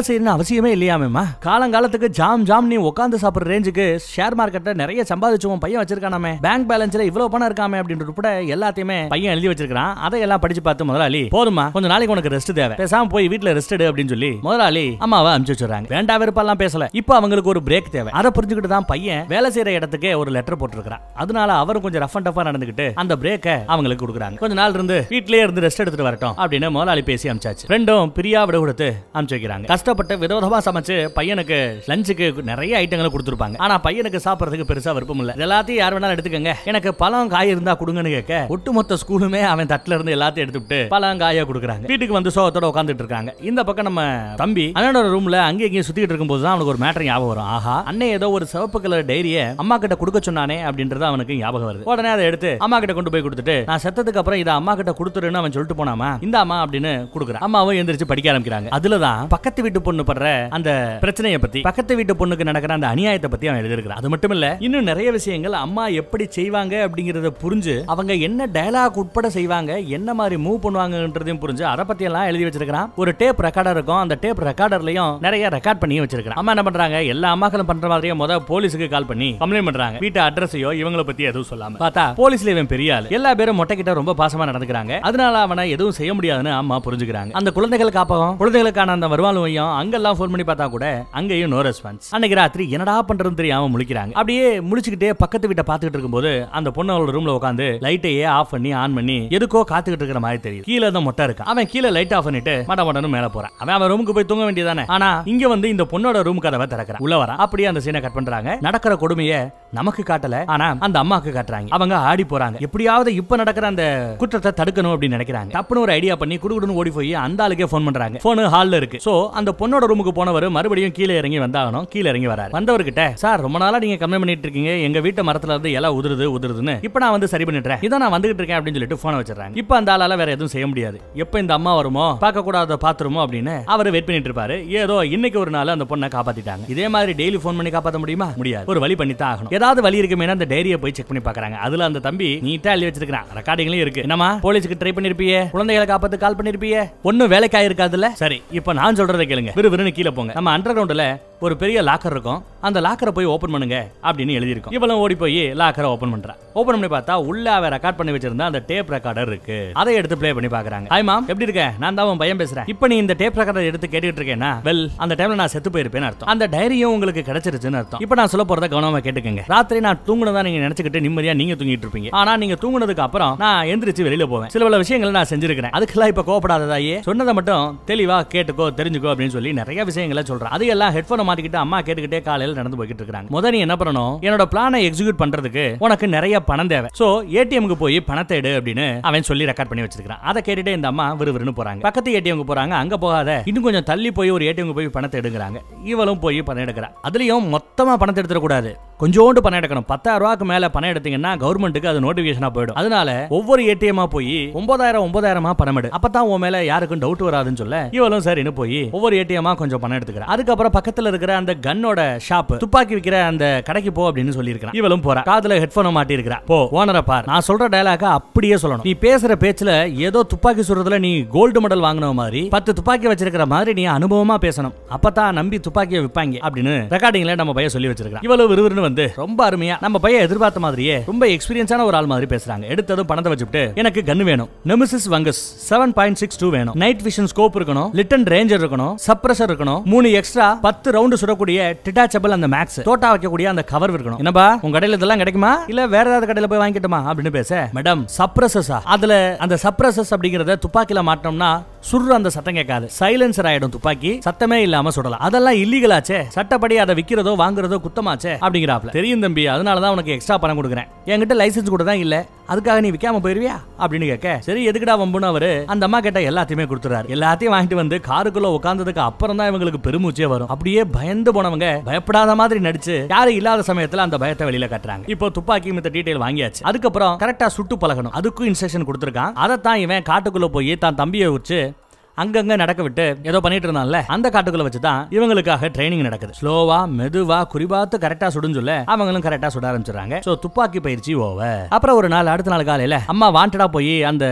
அவசியமே இல்லையாமேமா காலங்காலத்துக்கு ஜாம் ஜாம் நீ உட்காந்து சாப்பிடுற ரேஞ்சுக்கு ஷேர் மார்க்கெட்ல நிறைய சம்பாதிச்சு உன் பையன் வச்சிருக்கானாமே பேங்க் பேலன்ஸ்ல இவ்வளவு பணம் இருக்காமே அப்படின்ற உட்பட எல்லாத்தையுமே பையன் எழுதி வச்சிருக்கான் அதையெல்லாம் படிச்சு பார்த்து முதலாளி போதுமா கொஞ்ச நாளைக்கு உனக்கு ரெஸ்ட் தேவை பேசாம போய் வீட்ல ரெஸ்ட் எடு அப்படின்னு சொல்லி முதலாளி அம்மாவை அனுப்பிச்சு வச்சுறாங்க வேண்டா விருப்பம்லாம் பேசல இப்போ அவங்களுக்கு ஒரு பிரேக் தேவை அதை புரிஞ்சுக்கிட்டு தான் பையன் வேலை செய்யற இடத்துக்கு ஒரு லெட்டர் போட்டிருக்கான் அதனால அவரும் கொஞ்சம் ரஃப் அண்ட் டஃபா நடந்துக்கிட்டு அந்த பிரேக்கை அவங்களுக்கு கொடுக்குறாங்க கொஞ்ச நாள் இருந்து வீட்லயே இருந்து ரெஸ்ட் எடுத்துட்டு வரட்டும் அப்படின்னு முதலாளி பேசி அமிச்சாச்சு ரெண்டும் பிரியா விட கொடுத்து அனுப்பிச்சு வைக்கிறாங்க கஷ்டப்பட்டு விதவிதமா சமைச்சு பையனுக்கு லஞ்சுக்கு நிறைய ஐட்டங்களை கொடுத்துருப்பாங்க ஆனா பையனுக்கு சாப்பிடறதுக்கு பெருசா விருப்பம் இல்ல எல்லாத்தையும் யார் வேணாலும் எடுத்துக்கங்க எனக்கு பழம் காய் இருந்தா கொடுங்கன்னு கேட்க ஒட்டுமொத்த ஸ்கூலுமே அவன் தட்டுல இருந்து எல்லாத்தையும் எடுத்துட்டு பழம் காயா கொடுக்குறாங்க வீட்டுக்கு வந்து சோகத்தோட உட்காந்துட்டு இருக்காங்க இந்த பக்கம் நம்ம தம்பி அண்ணனோட ரூம்ல அங்கே இங்கேயும் சுத்திட்டு இருக்கும்போது தான் அவனுக்கு ஒரு மேட்டர் ஞாபகம் வரும் ஆஹா அண்ணே ஏதோ ஒரு சிவப்பு கலர் டைரிய அம்மா கிட்ட கொடுக்க சொன்னானே அப்படின்றது அவனுக்கு ஞாபகம் வருது உடனே அதை எடுத்து அம்மா கிட்ட கொண்டு போய் கொடுத்துட்டு நான் செத்ததுக்கு அப்புறம் இதை அம்மா கிட்ட கொடுத்துருன்னு அவன் சொல்லிட்டு போனாமா இந்த அம்மா அப்படின்னு கொடுக்குறான் அம்மாவும் எந்திரிச்சு படிக்க ஆரம்பிக்கிறாங்க அதுலதான் பக்கத்து வீட்டு பொண்ணு படுற அந்த பிரச்சனையை பத்தி பக்கத்து வீட்டு பொண்ணுக்கு நடக்கிற அந்த அநியாயத்தை பத்தி அவன் எழுதியிருக்கிறான் அது மட்டும் இல்ல இன்னும் நிறைய விஷயங்கள் அம்மா எப்படி செய்வாங்க அப்படிங்கறத புரிஞ்சு அவங்க என்ன டயலாக் உட்பட செய்வாங்க என்ன மாதிரி மூவ் பண்ணுவாங்கன்றதையும் புரிஞ்சு அதை பத்தி எல்லாம் எழுதி வச்சிருக்கான் ஒரு டேப் ரெக்கார்டர் இருக்கும் அந்த டேப் ரெக்கார்டர்லயும் நிறைய ரெக்கார்ட் பண்ணி வச்சிருக்கான் அம்மா என்ன பண்றாங்க எல்லா அம்மாக்களும் பண்ற மாதிரியே முத போலீஸுக்கு கால் பண்ணி கம்ப்ளைண்ட் பண்றாங்க வீட்டு அட்ரஸையோ இவங்கள பத்தி எதுவும் சொல்லாம பார்த்தா போலீஸ்ல இவன் பெரிய ஆளு எல்லா பேரும் மொட்டை கிட்ட ரொம்ப பாசமா நடந்துக்கிறாங்க அதனால அவனை எதுவும் செய்ய முடியாதுன்னு அம்மா புரிஞ்சுக்கிறாங்க அந்த குழந்தைகள் காப்பகம் குழந்தைகளுக்கான அந்த வருவாள் மையம் அங்கெல்லாம் ஃபோன் பண்ணி பார்த்தா கூட அங்கேயும் நோ ரெஸ்பான்ஸ் அன்னைக்கு ராத்திரி என்னடா பண்றதுன்னு தெரியாம முழிக்கிறாங்க அப்படியே முழிச்சுக்கிட்டே பக்கத்து வீட்டை பார்த்துக்கிட்டு இருக்கும்போது அந்த பொண்ணு அவளோட ரூம்ல உட்காந்து லைட்டையே ஆஃப் பண்ணி ஆன் பண்ணி எதுக்கோ காத்துக்கிட்டு இருக்கிற மாதிரி தெரியும் கீழே தான் மொட்டை இருக்கான் அவன் கீழே லைட் ஆஃப் பண்ணிட்டு மட மடன்னு மேல போறான் அவன் அவன் ரூமுக்கு போய் தூங்க வேண்டியதானே ஆனா இங்க வந்து இந்த பொண்ணோட ரூம் கதவை திறக்கிறான் உள்ள வரான் அப்படியே அந்த சீனை கட் பண்றாங்க நடக்கிற கொடுமைய நமக்கு காட்டல ஆனா அந்த அம்மாக்கு காட்டுறாங்க அவங்க ஆடி போறாங்க எப்படியாவது இப்ப நடக்கிற அந்த குற்றத்தை தடுக்கணும் அப்படின்னு நினைக்கிறாங்க தப்புன்னு ஒரு ஐடியா பண்ணி குடுகுடுன்னு ஓடி போய் அந்த ஆளுக்கே ஃபோன் பண்றாங்க போன் ஹால்ல இருக்கு சோ அந்த பொண்ணோட ரூமுக்கு போனவர் மறுபடியும் கீழே இறங்கி வந்தாகணும் கீழே இறங்கி வராரு வந்தவர்கிட்ட சார் ரொம்ப நாளா நீங்க கம்ப்ளைண்ட் பண்ணிட்டு இருக்கீங்க எங்க வீட்டு மரத்துல இருந்து இலை உதிருது உதிருதுன்னு இப்ப நான் வந்து சரி பண்ணிடுறேன் இதான் நான் வந்துகிட்டு இருக்கேன் அப்படின்னு சொல்லிட்டு போனை வச்சிடறாங்க இப்ப அந்த ஆளால வேற எதுவும் செய்ய முடியாது எப்ப இந்த அம்மா வருமோ பார்க்க கூடாத பாத்துருமோ அப்படின்னு அவர் வெயிட் பண்ணிட்டு இருப்பாரு ஏதோ இன்னைக்கு ஒரு நாள் அந்த பொண்ணை காப்பாத்திட்டாங்க இதே மாதிரி டெய்லி ஃபோன் பண்ணி காப்பாத்த முடியுமா முடியாது ஒரு வழி பண்ணி தான் ஆகணும் ஏதாவது வழி இருக்குமே அந்த டைரியை போய் செக் பண்ணி பாக்குறாங்க அதுல அந்த தம்பி நீட்டா எழுதி வச்சிருக்கான் ரெக்கார்டிங்லயும் இருக்கு என்னமா போலீஸுக்கு ட்ரை பண்ணிருப்பியே குழந்தைகளை காப்பாத்து கால் பண்ணிருப்பியே ஒன்னும் வேலைக்காய் இருக்காதுல்ல சரி இப்ப நான் சொல்றதை கேளுங்க விறுவிறுன்னு கீழே போங்க நம்ம அண்டர் கிரவுண்ட்ல ஒரு பெரிய லாக்கர் இருக்கும் அந்த லாக்கரை போய் ஓபன் பண்ணுங்க அப்படின்னு எழுதியிருக்கும் இவளும் ஓடி போய் லாக்கரை ஓபன் பண்றா ஓபன் பண்ணி பார்த்தா உள்ள அவ ரெக்கார்ட் பண்ணி வச்சிருந்த அந்த டேப் ரெக்கார்டர் இருக்கு அதை எடுத்து ப்ளே பண்ணி பாக்குறாங்க ஹாய் மாம் எப்படி இருக்க நான் தான் உன் பையன் பேசுறேன் இப்போ நீ இந்த டேப் ரெக்கார்டர் எடுத்து கேட்டுட்டு இருக்கேன்னா வெல் அந்த டைம்ல நான் செத்து போயிருப்பேன்னு அர்த்தம் அந்த டைரியும் உங்களுக்கு கிடைச்சிருச்சுன்னு அர்த்தம் இப்போ நான் சொல்ல போறத கவனமா கேட்டுக்கங்க ராத்திரி நான் தூங்குனதா நீங்க நினைச்சுக்கிட்டு நிம்மதியா நீங்க தூங்கிட்டு இருப்பீங்க ஆனா நீங்க தூங்குனதுக்கு அப்புறம் நான் எந்திரிச்சு வெளியில போவேன் சில பல விஷயங்களை நான் செஞ்சிருக்கிறேன் அதுக்கெல்லாம் இப்ப கோவப்படாததாயே சொன்னதை மட்டும் தெளிவா கேட்டுக்கோ தெரிஞ்சுக்கோ அப்படின்னு சொல்லி நிறைய விஷயங்களை சொல்றேன் அதையெல்லாம் ஹெட்போனை மாட்டிக்கிட்டு அம்மா கேட்டுக்கிட்டே காலையில நடந்து போய்கிட்டு இருக்காங்க முத நீ என்ன பண்ணணும் என்னோட பிளானை எக்ஸிக்யூட் பண்றதுக்கு உனக்கு நிறைய பணம் தேவை சோ ஏடிஎம்க்கு போய் பணத்தை எடு அப்படின்னு அவன் சொல்லி ரெக்கார்ட் பண்ணி வச்சிருக்கான் அதை கேட்டுட்டு இந்த அம்மா விறுவிறுன்னு போறாங்க பக்கத்து ஏடிஎம்க்கு போறாங்க அங்க போகாத இன்னும் கொஞ்சம் தள்ளி போய் ஒரு ஏடிஎம்க்கு போய் பணத்தை எடுங்கிறாங்க இவளும் போய் பணம் எடுக்கிறா அதுலயும் மொத்தமா பணத்தை எடுத்துடக்கூடாது கொஞ்சோண்டு பணம் எடுக்கணும் பத்தாயிரம் ரூபாய்க்கு மேல பணம் எடுத்தீங்கன்னா கவர்மெண்ட்டுக்கு அது நோட்டிபிகேஷனா போயிடும் அதனால ஒவ்வொரு ஏடிஎம்மா போய் ஒன்பதாயிரம் ஒன்பதாயிரமா பணம் எடு அப்பதான் உன் மேல யாருக்கும் டவுட் வராதுன்னு சொல்ல இவளும் சரின்னு போய் ஒவ்வொரு ஏடிஎம்மா கொஞ்சம் பணம் எடுத்துக்கிறா அதுக்கப்புறம் பக்கத்துல இருக்கிற அந்த கன்னோட ஷாப் துப்பாக்கி விக்கிற அந்த கடைக்கு போ அப்படின்னு சொல்லியிருக்கான் இவளும் போறா காதுல ஹெட்போனை மாட்டி இருக்கிறா போ ஓனரை பார் நான் சொல்ற டயலாக அப்படியே சொல்லணும் நீ பேசுற பேச்சுல ஏதோ துப்பாக்கி சுடுறதுல நீ கோல்டு மெடல் வாங்கின மாதிரி பத்து துப்பாக்கி வச்சிருக்கிற மாதிரி நீ அனுபவமா பேசணும் அப்பதான் நம்பி துப்பாக்கியை விற்பாங்க அப்படின்னு ரெக்கார்டிங்ல நம்ம பையன் சொல்லி வச்சிருக்கான் இவ்வளவு விறுவிறுன்னு வந்து ரொம்ப அருமையா நம்ம பையன் எதிர்பார்த்த மாதிரியே ரொம்ப எக்ஸ்பீரியன்ஸான ஒரு ஆள் மாதிரி பேசுறாங்க எடுத்ததும் பணத்தை வச்சுட்டு எனக்கு கன் வேணும் நெமிசிஸ் வங்கஸ் செவன் பாயிண்ட் சிக்ஸ் டூ வேணும் நைட் விஷன் ஸ்கோப் இருக்கணும் லிட்டன் ரேஞ்சர் இருக்கணும் சப்ரஸர் இருக்கணும் மூணு எக்ஸ்ட்ரா பத்து ரவுண்டு சுடக்கூடிய டிட்டாச்சபிள் அந்த மேக்ஸ் தோட்டா வைக்கக்கூடிய அந்த கவர் இருக்கணும் என்னப்பா உங்க கடையில இதெல்லாம் கிடைக்குமா இல்ல வேற ஏதாவது கடையில போய் வாங்கிட்டுமா அப்படின்னு பேச மேடம் சப்ரஸஸா அதுல அந்த சப்ரஸஸ் அப்படிங்கறத துப்பாக்கில மாட்டோம்னா சுடுற அந்த சத்தம் கேட்காது சைலன்சர் ஆயிடும் துப்பாக்கி சத்தமே இல்லாம சுடலாம் அதெல்லாம் இல்லீகலாச்சே சட்டப்படி அதை விக்கிறதோ வாங்குறதோ குத்தமாச்சே அப்படிங்கிறாப்ல தெரியும் தம்பி அதனாலதான் உனக்கு எக்ஸ்ட்ரா பணம் கொடுக்குறேன் என்கிட்ட லைசென்ஸ் கூட தான் இல்ல அதுக்காக நீ விக்காம போயிருவியா அப்படின்னு கேட்க சரி எதுக்குடா வம்புன்னு அவரு அந்த அம்மா கிட்ட எல்லாத்தையுமே கொடுத்துறாரு எல்லாத்தையும் வாங்கிட்டு வந்து காருக்குள்ள உட்கார்ந்ததுக்கு அப்புறம் தான் இவங்களுக்கு பெருமூச்சே வரும் அப்படியே பயந்து போனவங்க பயப்படாத மாதிரி நடிச்சு யாரும் இல்லாத சமயத்துல அந்த பயத்தை வெளியில காட்டுறாங்க இப்போ துப்பாக்கி மித்த டீடைல் வாங்கியாச்சு அதுக்கப்புறம் கரெக்டா சுட்டு பழகணும் அதுக்கும் இன்ஸ்ட்ரக்ஷன் கொடுத்துருக்கான் அதைத்தான் இவன் காட்டுக்குள்ள போய் தான் தம்பியை வச்சு அங்கங்க நடக்க விட்டு ஏதோ பண்ணிட்டு இருந்தான்ல அந்த காட்டுக்குள்ள வச்சு தான் இவங்களுக்காக ட்ரைனிங் நடக்குது ஸ்லோவா மெதுவா குறிபாத்து கரெக்டா சுடுன்னு சொல்ல அவங்களும் கரெக்டா சுட ஆரம்பிச்சிடுறாங்க சோ துப்பாக்கி பயிற்சி ஓவர் அப்புறம் ஒரு நாள் அடுத்த நாள் காலையில அம்மா வாண்டடா போய் அந்த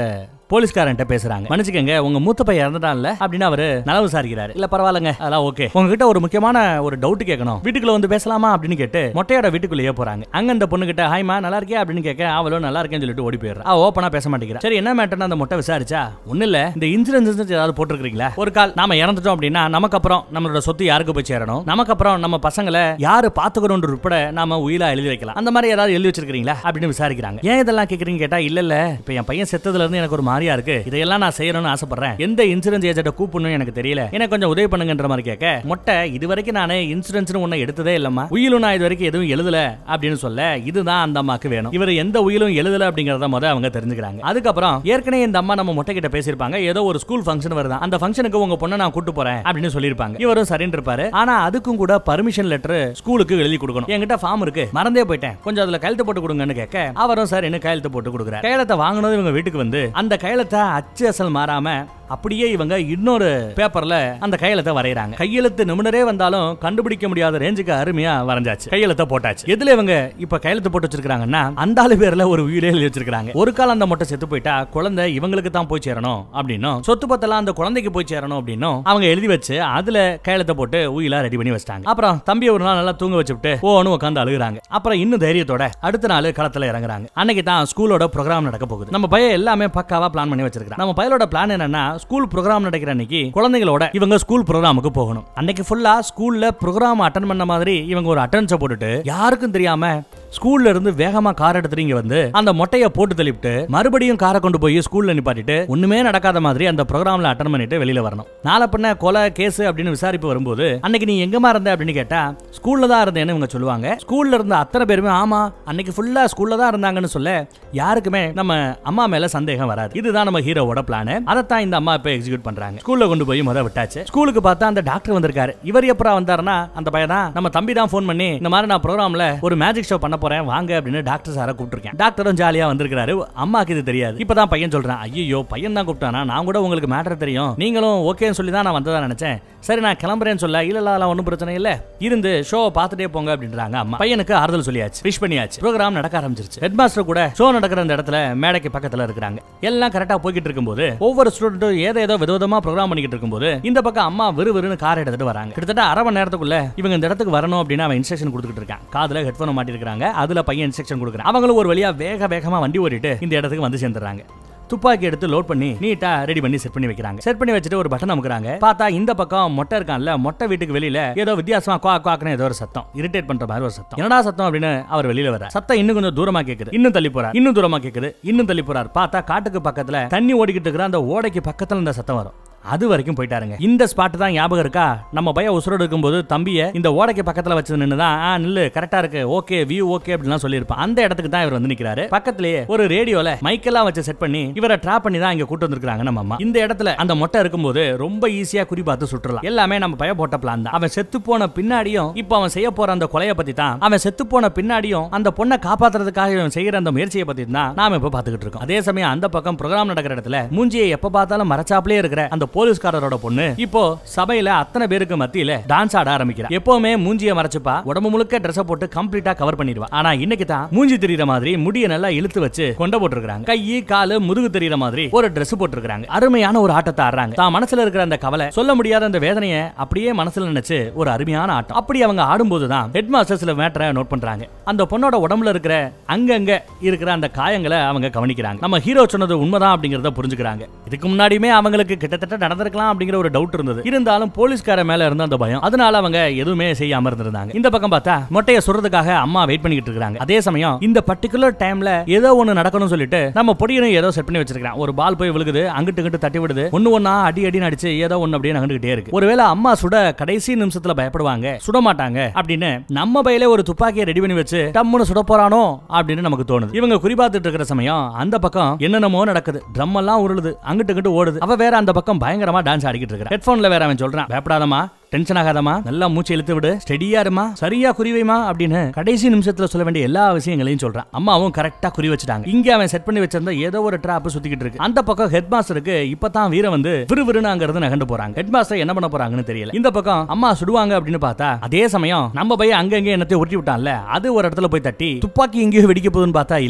போலீஸ்காரன்ட்ட பேசுறாங்க மன்னிச்சுக்கங்க உங்க மூத்த பையன் இறந்துட்டான்ல அப்படின்னு அவரு நல விசாரிக்கிறாரு இல்ல பரவாயில்லங்க அதெல்லாம் ஓகே உங்ககிட்ட ஒரு முக்கியமான ஒரு டவுட் கேட்கணும் வீட்டுக்குள்ள வந்து பேசலாமா அப்படின்னு கேட்டு மொட்டையோட வீட்டுக்குள்ளேயே போறாங்க அங்க அந்த பொண்ணு கிட்ட ஹாய்மா நல்லா இருக்கியா அப்படின்னு கேட்க அவளும் நல்லா இருக்கேன்னு சொல்லிட்டு ஓடி போயிடுறா அவ ஓப்பனா பேச மாட்டேங்கிறா சரி என்ன மேட்டர்னு அந்த மொட்டை விசாரிச்சா ஒண்ணு இல்ல இந்த இன்சூரன்ஸ் ஏதாவது போட்டிருக்கீங்களா ஒரு கால் நாம இறந்துட்டோம் அப்படின்னா நமக்கு அப்புறம் நம்மளோட சொத்து யாருக்கு போய் சேரணும் நமக்கு அப்புறம் நம்ம பசங்களை யாரு பாத்துக்கணும் உட்பட நாம உயிலா எழுதி வைக்கலாம் அந்த மாதிரி ஏதாவது எழுதி வச்சிருக்கீங்களா அப்படின்னு விசாரிக்கிறாங்க ஏன் இதெல்லாம் கேக்குறீங்க கேட்டா இல்ல இல்ல இப்ப என் பையன் செத்ததுல இருந்து எனக்கு ஒரு மாதிரியா இருக்கு இதையெல்லாம் நான் செய்யணும்னு ஆசைப்படுறேன் எந்த இன்சூரன்ஸ் ஏஜென்ட்ட கூப்பிடணும் எனக்கு தெரியல எனக்கு கொஞ்சம் உதவி பண்ணுங்கன்ற மாதிரி கேட்க மொட்டை இது வரைக்கும் நானே இன்சூரன்ஸ்னு ஒண்ணு எடுத்ததே இல்லம்மா உயிலும் நான் இது வரைக்கும் எதுவும் எழுதல அப்படின்னு சொல்ல இதுதான் அந்த அம்மாக்கு வேணும் இவர் எந்த உயிலும் எழுதல அப்படிங்கறத முத அவங்க தெரிஞ்சுக்கிறாங்க அதுக்கப்புறம் ஏற்கனவே இந்த அம்மா நம்ம மொட்டை கிட்ட பேசியிருப்பாங்க ஏதோ ஒரு ஸ்கூல் ஃபங்க்ஷன் வருதா அந்த ஃபங்க்ஷனுக்கு உங்க பொண்ணை நான் கூட்டு போறேன் அப்படின்னு சொல்லியிருப்பாங்க இவரும் சரின்னு இருப்பாரு ஆனா அதுக்கும் கூட பர்மிஷன் லெட்டர் ஸ்கூலுக்கு எழுதி கொடுக்கணும் என்கிட்ட ஃபார்ம் இருக்கு மறந்தே போயிட்டேன் கொஞ்சம் அதுல கையெழுத்து போட்டு கொடுங்கன்னு கேட்க அவரும் சார் என்ன கையெழுத்து போட்டு கொடுக்குறாரு கையெழுத்தை வாங்கினது இவங்க வீட்டுக்கு வந்து அந்த கையெழுத்தை அச்சு அசல் மாறாம அப்படியே இவங்க இன்னொரு பேப்பர்ல அந்த கையெழுத்தை வரையறாங்க கையெழுத்து நிமிடரே வந்தாலும் கண்டுபிடிக்க முடியாத ரேஞ்சுக்கு அருமையா வரைஞ்சாச்சு கையெழுத்தை போட்டாச்சு எதுல இவங்க இப்ப கையெழுத்து போட்டு வச்சிருக்காங்கன்னா அந்த ஆளு பேர்ல ஒரு உயிரே எழுதி வச்சிருக்காங்க ஒரு காலம் அந்த மொட்டை செத்து போயிட்டா குழந்தை இவங்களுக்கு தான் போய் சேரணும் அப்படின்னும் சொத்து பத்தெல்லாம் அந்த குழந்தைக்கு போய் சேரணும் அப்படின்னும் அவங்க எழுதி வச்சு அதுல கையெழுத்தை போட்டு உயிலா ரெடி பண்ணி வச்சிட்டாங்க அப்புறம் தம்பி ஒரு நாள் நல்லா தூங்க வச்சுட்டு ஓன்னு உட்காந்து அழுகுறாங்க அப்புறம் இன்னும் தைரியத்தோட அடுத்த நாள் களத்துல இறங்குறாங்க அன்னைக்கு தான் ஸ்கூலோட ப்ரோக்ராம் நடக்க போகுது நம்ம பையன் எல்லாமே பக்காவா பிளான் பண்ணி வச்சிருக்கான் நம்ம பையலோட பிளான் என்னன்னா ஸ்கூல் ப்ரோக்ராம் நடக்கிற அன்னைக்கு குழந்தைகளோட இவங்க ஸ்கூல் ப்ரோக்ராமுக்கு போகணும் அன்னைக்கு ஃபுல்லா ஸ்கூல்ல ப்ரோக்ராம் அட்டன் பண்ண மாதிரி இவங்க ஒரு அட்டன்ஸை போட்டுட்டு யாருக்கும் தெரியாம ஸ்கூல்ல இருந்து வேகமா கார் எடுத்துட்டு இங்க வந்து அந்த மொட்டைய போட்டு தள்ளிவிட்டு மறுபடியும் காரை கொண்டு போய் ஸ்கூல்ல நிப்பாட்டிட்டு ஒண்ணுமே நடக்காத மாதிரி அந்த ப்ரோக்ராம்ல அட்டன் பண்ணிட்டு வெளியில வரணும் நாளை பண்ண கொலை கேஸ் அப்படின்னு விசாரிப்பு வரும்போது அன்னைக்கு நீ எங்கமா இருந்த அப்படின்னு கேட்டா ஸ்கூல்ல தான் இருந்தேன்னு இவங்க சொல்லுவாங்க ஸ்கூல்ல இருந்த அத்தனை பேருமே ஆமா அன்னைக்கு ஃபுல்லா ஸ்கூல்ல தான் இருந்தாங்கன்னு சொல்ல யாருக்குமே நம்ம அம்மா மேல சந்தேகம் வராது இதுதான் நம்ம ஹீரோவோட பிளான் அதைத்தான் இந்த அம்மா இப்ப எக்ஸிக்யூட் பண்றாங்க ஸ்கூல்ல கொண்டு போய் முத விட்டாச்சு ஸ்கூலுக்கு பார்த்தா அந்த டாக்டர் வந்திருக்காரு இவர் எப்பரா வந்தாருன்னா அந்த பையன் தான் நம்ம தம்பி தான் ஃபோன் பண்ணி இந்த மாதிரி நான் ப்ரோக்ராம்ல ஒரு மேஜிக் ஷோ பண்ண போறேன் வாங்க அப்படின்னு டாக்டர் சாரை கூப்பிட்டுருக்கேன் டாக்டரும் ஜாலியா வந்திருக்காரு அம்மாக்கு இது தெரியாது இப்பதான் பையன் சொல்றான் ஐயோ பையன் தான் கூப்பிட்டானா நான் கூட உங்களுக்கு மேட்டர் தெரியும் நீங்களும் ஓகேன்னு சொல்லி தான் நான் வந்ததா நினைச்சேன் சரி நான் கிளம்புறேன்னு சொல்ல இல்ல இல்ல அதெல்லாம் ஒன்றும் பிரச்சனை இல்ல இருந்து ஷோ பார்த்துட்டே போங்க அப்படின்றாங்க அம்மா பையனுக்கு ஆறுதல் சொல்லியாச்சு விஷ் பண்ணியாச்சு ப்ரோக்ராம் நடக்க ஆரம்பிச்சிருச்சு ஹெட் மாஸ்டர் கூட ஷோ நடக்கிற அந்த இடத்துல மேடைக்கு பக்கத்துல இருக்கிறாங்க எல்லாம் கரெக்டா போய்கிட்டு இருக்கும்போது ஒவ்வொரு ஸ்டூடெண்ட்டும் ஏதோ ஏதோ விதவிதமா ப்ரோக்ராம் பண்ணிக்கிட்டு இருக்கும்போது இந்த பக்கம் அம்மா விறு விறுன்னு கார் எடுத்துட்டு வராங்க கிட்டத்தட்ட அரை மணி நேரத்துக்குள்ள இவங்க இந்த இடத்துக்கு வரணும் அப்படின்னு அவன் இன்ஸ்ட்ரக்ஷன் கொடுத்துட்டு இருக்கான் காதுல ஹெட்ஃபோன் மாட்டிருக்காங்க அதுல பையன் இன்ஸ்ட்ரக்ஷன் கொடுக்குறான் அவங்களும் ஒரு வழியா வேக வேகமா வண்டி ஓட்டிட்டு இந்த இடத்துக்கு வந்து சேர்ந்துறாங்க துப்பாக்கி எடுத்து லோட் பண்ணி நீட்டா ரெடி பண்ணி செட் பண்ணி வைக்கிறாங்க செட் பண்ணி வச்சுட்டு ஒரு பட்டன் அமுக்குறாங்க பார்த்தா இந்த பக்கம் மொட்டை இருக்கான்ல மொட்டை வீட்டுக்கு வெளியில ஏதோ வித்தியாசமா குவா குவாக்குன்னு ஏதோ ஒரு சத்தம் இரிட்டேட் பண்ற மாதிரி ஒரு சத்தம் என்னடா சத்தம் அப்படின்னு அவர் வெளியில வர சத்தம் இன்னும் கொஞ்சம் தூரமா கேக்குது இன்னும் தள்ளி போறார் இன்னும் தூரமா கேக்குது இன்னும் தள்ளி போறார் பார்த்தா காட்டுக்கு பக்கத்துல தண்ணி ஓடிக்கிட்டு இருக்கிற அந்த ஓடைக்கு பக்கத்துல இந்த சத்தம் வரும் அது வரைக்கும் போயிட்டாருங்க இந்த ஸ்பாட் தான் ஞாபகம் இருக்கா நம்ம பையன் உசுரோடு இருக்கும்போது தம்பியை இந்த ஓடைக்கு பக்கத்துல வச்சு நின்று தான் ஆ நில்லு கரெக்டா இருக்கு ஓகே வியூ ஓகே அப்படிலாம் சொல்லியிருப்பான் அந்த இடத்துக்கு தான் இவர் வந்து நிக்கிறாரு பக்கத்திலேயே ஒரு ரேடியோல மைக்கெல்லாம் வச்சு செட் பண்ணி இவரை ட்ராப் பண்ணி தான் இங்க கூட்டு வந்திருக்காங்க நம்ம அம்மா இந்த இடத்துல அந்த மொட்டை இருக்கும்போது ரொம்ப ஈஸியா குறி பார்த்து சுற்றலாம் எல்லாமே நம்ம பய போட்ட பிளான் தான் அவன் செத்து போன பின்னாடியும் இப்போ அவன் செய்ய போற அந்த கொலையை பத்தி தான் அவன் செத்து போன பின்னாடியும் அந்த பொண்ணை காப்பாத்துறதுக்காக இவன் செய்யற அந்த முயற்சியை பத்தி தான் நாம இப்ப பாத்துக்கிட்டு இருக்கோம் அதே சமயம் அந்த பக்கம் ப்ரோக்ராம் நடக்கிற இடத்துல மூஞ்சியை எப்ப பார்த்தாலும் மறைச்சாப்லயே இருக்கிற அந்த போலீஸ்காரரோட பொண்ணு இப்போ சபையில அத்தனை பேருக்கு மத்தியில டான்ஸ் ஆட ஆரம்பிக்கிறா எப்பவுமே மூஞ்சிய மறைச்சுப்பா உடம்பு முழுக்க ட்ரெஸ் போட்டு கம்ப்ளீட்டா கவர் பண்ணிடுவா ஆனா இன்னைக்கு தான் மூஞ்சி தெரியற மாதிரி முடிய நல்லா இழுத்து வச்சு கொண்ட போட்டுருக்காங்க கை காலு முதுகு தெரியற மாதிரி ஒரு Dress போட்டுருக்காங்க அருமையான ஒரு ஆட்டத்தை ஆடுறாங்க தான் மனசுல இருக்கிற அந்த கவலை சொல்ல முடியாத அந்த வேதனையை அப்படியே மனசுல நினைச்சு ஒரு அருமையான ஆட்டம் அப்படி அவங்க ஆடும்போது தான் ஹெட் மாஸ்டர் சில மேட்டரை நோட் பண்றாங்க அந்த பொண்ணோட உடம்புல இருக்கிற அங்கங்க இருக்கிற அந்த காயங்களை அவங்க கவனிக்கிறாங்க நம்ம ஹீரோ சொன்னது உண்மைதான் அப்படிங்கறத புரிஞ்சுக்கிறாங்க இதுக்கு முன்னாடியுமே அவங்களுக்கு கிட்டத்தட்ட நடந்திருக்கலாம் அப்படிங்கிற ஒரு டவுட் இருந்தது இருந்தாலும் போலீஸ்கார மேல இருந்த அந்த பயம் அதனால அவங்க எதுவுமே செய்யாம இருந்திருந்தாங்க இந்த பக்கம் பார்த்தா மொட்டைய சொல்றதுக்காக அம்மா வெயிட் பண்ணிக்கிட்டு இருக்காங்க அதே சமயம் இந்த பர்டிகுலர் டைம்ல ஏதோ ஒண்ணு நடக்கணும்னு சொல்லிட்டு நம்ம பொடியனும் ஏதோ செட் பண்ணி வச்சிருக்கான் ஒரு பால் போய் விழுகுது அங்கிட்டு இங்கிட்டு தட்டி விடுது ஒண்ணு ஒண்ணா அடி அடின்னு அடிச்சு ஏதோ ஒண்ணு அப்படியே நகண்டுகிட்டே இருக்கு ஒருவேளை அம்மா சுட கடைசி நிமிஷத்துல பயப்படுவாங்க சுட மாட்டாங்க அப்படின்னு நம்ம பையில ஒரு துப்பாக்கியை ரெடி பண்ணி வச்சு டம்முன்னு சுட போறானோ அப்படின்னு நமக்கு தோணுது இவங்க குறிபாத்துட்டு இருக்கிற சமயம் அந்த பக்கம் என்னென்னமோ நடக்குது ட்ரம் எல்லாம் உருளுது அங்கிட்டு இங்கிட்டு ஓடுது அவ வேற அந்த பக்கம் பயங்கரமா டான்ஸ் ஆடிக்கிட்டு இருக்கிற ஹெட்போன்ல வேற அவன் சொல்றான் பயப்படாதமா டென்ஷன் ஆகாதமா நல்லா மூச்சு இழுத்து விடு ஸ்டெடியா இருமா சரியா குறி வைமா அப்படின்னு கடைசி நிமிஷத்துல சொல்ல வேண்டிய எல்லா விஷயங்களையும் சொல்றான் அம்மாவும் கரெக்டா குறி வச்சுட்டாங்க இங்க அவன் செட் பண்ணி வச்சிருந்த ஏதோ ஒரு ட்ராப் சுத்திக்கிட்டு இருக்கு அந்த பக்கம் ஹெட் மாஸ்டருக்கு இப்பதான் வீரம் வந்து விறுவிறுன்னு அங்க இருந்து நகண்டு போறாங்க ஹெட் மாஸ்டர் என்ன பண்ண போறாங்கன்னு தெரியல இந்த பக்கம் அம்மா சுடுவாங்க அப்படின்னு பார்த்தா அதே சமயம் நம்ம பையன் அங்கங்க என்னத்தை உருட்டி விட்டான்ல அது ஒரு இடத்துல போய் தட்டி துப்பாக்கி எங்கேயோ வெடிக்க போகுதுன்னு பார்த்தா இல்ல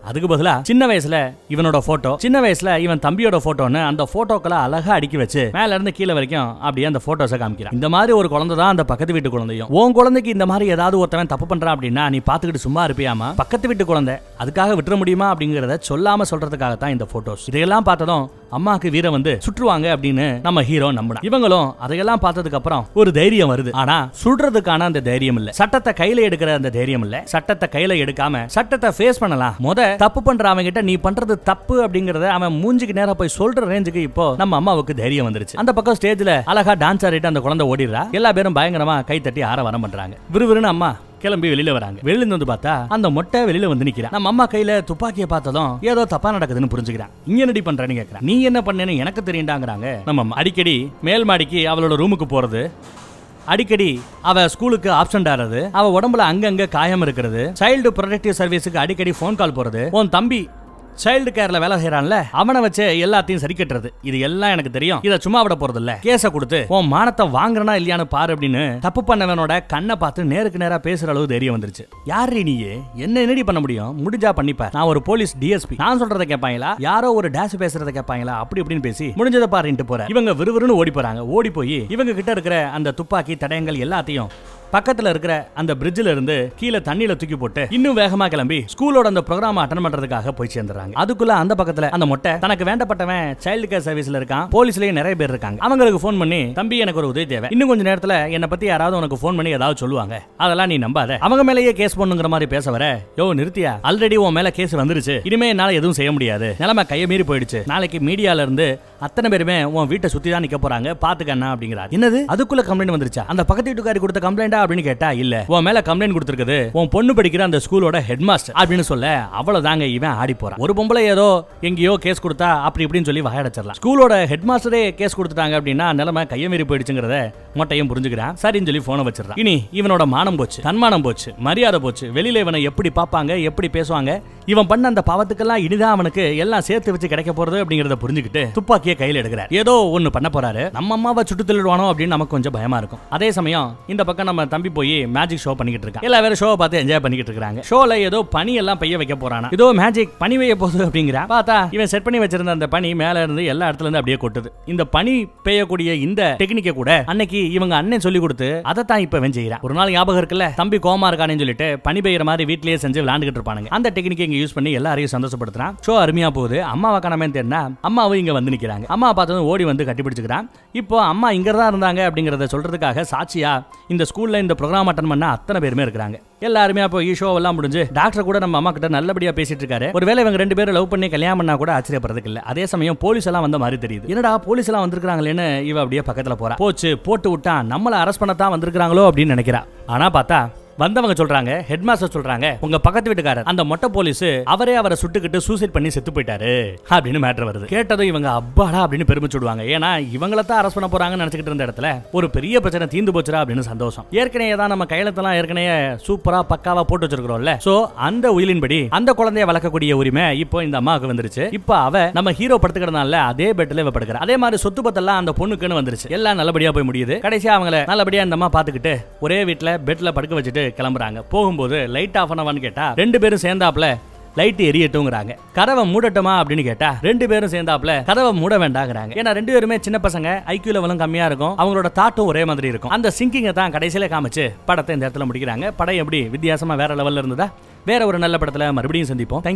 அதுக்கு பதிலா சின்ன வயசுல இவனோட போட்டோ சின்ன வயசுல இவன் தம்பியோட போட்டோன்னு அந்த போட்டோக்களை அழகா அடுக்கி வச்சு மேல இருந்து கீழே வரைக்கும் அப்படியே அந்த போட்டோஸை காமிக்கிறான் இந்த மாதிரி ஒரு குழந்தை தான் அந்த பக்கத்து வீட்டு குழந்தையும் உன் குழந்தைக்கு இந்த மாதிரி ஏதாவது ஒருத்தவன் தப்பு பண்றான் அப்படின்னா நீ பாத்துக்கிட்டு சும்மா இருப்பியாமா பக்கத்து வீட்டு குழந்தை அதுக்காக விட்டுற முடியுமா அப்படிங்கறத சொல்லாம சொல்றதுக்காக தான் இந்த போட்டோஸ் இதையெல்லாம் பார்த்ததும் அம்மாக்கு வீர வந்து சுற்றுவாங்க அப்படின்னு நம்ம ஹீரோ நம்பினா இவங்களும் அதையெல்லாம் பார்த்ததுக்கு அப்புறம் ஒரு தைரியம் வருது ஆனா சுடுறதுக்கான அந்த தைரியம் இல்ல சட்டத்தை கையில எடுக்கிற அந்த தைரியம் இல்ல சட்டத்தை கையில எடுக்காம சட்டத்தை ஃபேஸ் பண்ணலாம் முத தப்பு பண்ற அவங்க கிட்ட நீ பண்றது தப்பு அப்படிங்கறத அவன் மூஞ்சிக்கு நேரா போய் சொல்ற ரேஞ்சுக்கு இப்போ நம்ம அம்மாவுக்கு தைரியம் வந்துருச்சு அந்த பக்கம் ஸ்டேஜ்ல அழகா டான்ஸ் ஆடிட்டு அந்த குழந்தை ஓடிடுறா எல்லா பேரும் பயங்கரமா கை தட்டி ஆர வரம் பண்றாங்க விறுவிறுன்னு அம்மா கிளம்பி வெளியில வராங்க வெளியில இருந்து வந்து பார்த்தா அந்த மொட்டை வெளியில வந்து நிக்கிறான் நம்ம அம்மா கையில துப்பாக்கியை பார்த்ததும் ஏதோ தப்பா நடக்குதுன்னு புரிஞ்சுக்கிறான் இங்க என்னடி பண்றேன்னு கேக்குறான் நீ என்ன பண்ணேன்னு எனக்கு தெரியுண்டாங்கிறாங்க நம்ம அம்மா அடிக்கடி மேல் மாடிக்கு அவளோட ரூமுக்கு போறது அடிக்கடி அவ ஸ்கூலுக்கு ஆப்சென்ட் ஆறது அவ உடம்புல அங்கங்க காயம் இருக்கிறது சைல்டு ப்ரொடக்டிவ் சர்வீஸுக்கு அடிக்கடி ஃபோன் கால் போறது உன் தம்பி சைல்டு கேர்ல வேலை செய்யறான்ல அவனை வச்சு எல்லாத்தையும் சரி கட்டுறது இது எல்லாம் எனக்கு தெரியும் இத சும்மா விட போறது இல்ல கேஸ கொடுத்து உன் மானத்தை வாங்குறனா இல்லையான்னு பாரு அப்படின்னு தப்பு பண்ணவனோட கண்ணை பார்த்து நேருக்கு நேரா பேசுற அளவு தைரியம் வந்துருச்சு யாரு நீ என்ன என்னடி பண்ண முடியும் முடிஞ்சா பண்ணிப்ப நான் ஒரு போலீஸ் டிஎஸ்பி நான் சொல்றதை கேட்பாங்களா யாரோ ஒரு டேஷ் பேசுறதை கேட்பாங்களா அப்படி இப்படின்னு பேசி முடிஞ்சதை பாருன்ட்டு போற இவங்க விறுவிறுன்னு ஓடி போறாங்க ஓடி போய் இவங்க கிட்ட இருக்கிற அந்த துப்பாக்கி தடயங்கள் எல்லாத்தையும் பக்கத்துல இருக்கிற அந்த பிரிட்ஜில் இருந்து கீழே தண்ணியில தூக்கி போட்டு இன்னும் வேகமா கிளம்பி ஸ்கூலோட அந்த ப்ரோக்ராம் அட்டன் பண்றதுக்காக போய் சேர்ந்துறாங்க அதுக்குள்ள அந்த பக்கத்துல அந்த மொட்டை தனக்கு வேண்டப்பட்டவன் சைல்டு கேர் சர்வீஸ்ல இருக்கான் போலீஸ்லயே நிறைய பேர் இருக்காங்க அவங்களுக்கு ஃபோன் பண்ணி தம்பி எனக்கு ஒரு உதவி தேவை இன்னும் கொஞ்ச நேரத்துல என்ன பத்தி யாராவது உனக்கு ஃபோன் பண்ணி ஏதாவது சொல்லுவாங்க அதெல்லாம் நீ நம்பாத அவங்க மேலேயே கேஸ் பண்ணுங்கிற மாதிரி பேச வர யோ நிறுத்தியா ஆல்ரெடி உன் மேல கேஸ் வந்துருச்சு இனிமே என்னால எதுவும் செய்ய முடியாது நிலைமை கையை மீறி போயிடுச்சு நாளைக்கு மீடியால இருந்து அத்தனை பேருமே உன் வீட்டை சுத்தி தான் நிக்க போறாங்க பாத்துக்கண்ணா அப்படிங்கிறார் என்னது அதுக்குள்ள கம்ப்ளைண்ட் வந்துருச்சா அந்த பக்கத்து வீட்டுக்காரி கொடுத்த கம்ப்ளைண்டா அப்படின்னு கேட்டா இல்ல உன் மேல கம்ப்ளைண்ட் கொடுத்திருக்குது உன் பொண்ணு படிக்கிற அந்த ஸ்கூலோட ஹெட் மாஸ்டர் அப்படின்னு சொல்ல அவ்வளவுதாங்க இவன் ஆடி போறான் ஒரு பொம்பளை ஏதோ எங்கேயோ கேஸ் கொடுத்தா அப்படி இப்படின்னு சொல்லி வாயடைச்சிடலாம் ஸ்கூலோட ஹெட் மாஸ்டரே கேஸ் கொடுத்துட்டாங்க அப்படின்னா நிலைமை கையை மீறி போயிடுச்சுங்கிறத மொட்டையும் புரிஞ்சுக்கிறான் சரின்னு சொல்லி போனை வச்சிடறான் இனி இவனோட மானம் போச்சு தன்மானம் போச்சு மரியாதை போச்சு வெளியில இவனை எப்படி பார்ப்பாங்க எப்படி பேசுவாங்க இவன் பண்ண அந்த பாவத்துக்கெல்லாம் இனிதான் அவனுக்கு எல்லாம் சேர்த்து வச்சு கிடைக்க போறது அப்படிங்கறத புரிஞ்சுக்கிட்டு துப்பாக்கியை கையில எடுக்கிறார் ஏதோ ஒண்ணு பண்ண போறாரு நம்ம அம்மாவை சுட்டு தள்ளிடுவானோ அப்படின்னு நமக்கு கொஞ்சம் பயமா இருக்கும் அதே சமயம் இந்த பக்கம் நம்ம தம்பி போய் மேஜிக் ஷோ பண்ணிக்கிட்டு இருக்கான் எல்லா பேரும் ஷோவை பார்த்து என்ஜாய் பண்ணிக்கிட்டு இருக்காங்க ஷோல ஏதோ பனி எல்லாம் பெய்ய வைக்க போறானா ஏதோ மேஜிக் பனி பெய்ய போகுது அப்படிங்கிறா பார்த்தா இவன் செட் பண்ணி வச்சிருந்த அந்த பனி மேல இருந்து எல்லா இடத்துல இருந்து அப்படியே கொட்டுது இந்த பனி பெய்யக்கூடிய இந்த டெக்னிக்கை கூட அன்னைக்கு இவங்க அண்ணன் சொல்லி கொடுத்து அதை தான் இப்ப இவன் செய்யறான் ஒரு நாள் ஞாபகம் இருக்குல்ல தம்பி கோமா இருக்கானு சொல்லிட்டு பனி பெய்யற மாதிரி வீட்லயே செஞ்சு விளையாண்டுகிட்டு இருப்பானுங்க அந்த டெக்னிக்கை இங்க யூஸ் பண்ணி எல்லாரையும் சந்தோஷப்படுத்துறான் ஷோ அருமையா போகுது அம்மாவை காணாமே தேடினா அம்மாவும் இங்க வந்து நிக்கிறாங்க அம்மா பார்த்ததும் ஓடி வந்து கட்டி பிடிச்சுக்கிறான் இப்போ அம்மா இங்க தான் இருந்தாங்க அப்படிங்கறத சொல்றதுக்காக சாட்சியா இந்த ஸ்கூல்ல இந்த ப்ரோக்ராம் அட்டன் பண்ண அத்தனை பேருமே இருக்கிறாங்க எல்லாருமே அப்போ ஷோ எல்லாம் முடிஞ்சு டாக்டர் கூட நம்ம அம்மா கிட்ட நல்லபடியா பேசிட்டு இருக்காரு ஒருவேளை இவங்க ரெண்டு பேரும் லவ் பண்ணி கல்யாணம் பண்ணா கூட ஆச்சரியப்படுறதுக்கு இல்ல அதே சமயம் போலீஸ் எல்லாம் வந்த மாதிரி தெரியுது என்னடா போலீஸ் எல்லாம் வந்திருக்காங்களேன்னு இவ அப்படியே பக்கத்துல போறா போச்சு போட்டு விட்டா நம்மள அரெஸ்ட் பண்ணத்தான் வந்திருக்காங்களோ அப்படின்னு நினைக்கிறா ஆனா பார்த்தா வந்தவங்க சொல்றாங்க ஹெட் மாஸ்டர் சொல்றாங்க உங்க பக்கத்து வீட்டுக்காரர் அந்த மொட்டை போலீஸ் அவரே அவரை சுட்டுக்கிட்டு சூசைட் பண்ணி செத்து போயிட்டாரு அப்படின்னு மேட்டர் வருது கேட்டதும் இவங்க அப்பாடா அப்படின்னு பெருமை சொல்லுவாங்க ஏன்னா இவங்கள தான் அரெஸ்ட் பண்ண போறாங்கன்னு நினைச்சிட்டு இருந்த இடத்துல ஒரு பெரிய பிரச்சனை தீந்து போச்சுடா அப்படின்னு சந்தோஷம் ஏற்கனவே தான் நம்ம கையெழுத்தெல்லாம் ஏற்கனவே சூப்பரா பக்காவா போட்டு வச்சிருக்கிறோம்ல சோ அந்த உயிலின்படி அந்த குழந்தைய வளர்க்கக்கூடிய உரிமை இப்போ இந்த அம்மாவுக்கு வந்துருச்சு இப்போ அவ நம்ம ஹீரோ படுத்துக்கிறதுனால அதே பெட்ல இவ படுக்கிறா அதே மாதிரி சொத்து பத்தெல்லாம் அந்த பொண்ணுக்குன்னு வந்துருச்சு எல்லாம் நல்லபடியா போய் முடியுது கடைசியா அவங்கள நல்லபடியா இந்த அம்மா பாத்துக்கிட்டு ஒரே வீட்ல பெட்ல படுக்க வச்சுட்டு கிளம்புறாங்க போகும்போது லைட் ஆஃப் பண்ணவான்னு கேட்டா ரெண்டு பேரும் சேர்ந்தாப்ல லைட் எரியட்டுங்கிறாங்க கதவை மூடட்டுமா அப்படின்னு கேட்டா ரெண்டு பேரும் சேர்ந்தாப்ல கதவை மூட வேண்டாங்கிறாங்க ஏன்னா ரெண்டு பேருமே சின்ன பசங்க ஐக்கியூ லெவலும் கம்மியா இருக்கும் அவங்களோட தாட்டும் ஒரே மாதிரி இருக்கும் அந்த சிங்கிங்கை தான் கடைசியில காமிச்சு படத்தை இந்த இடத்துல முடிக்கிறாங்க படம் எப்படி வித்தியாசமா வேற லெவல்ல இருந்ததா வேற ஒரு நல்ல படத்துல மறுபடியும் சந்திப்போம் Thank you.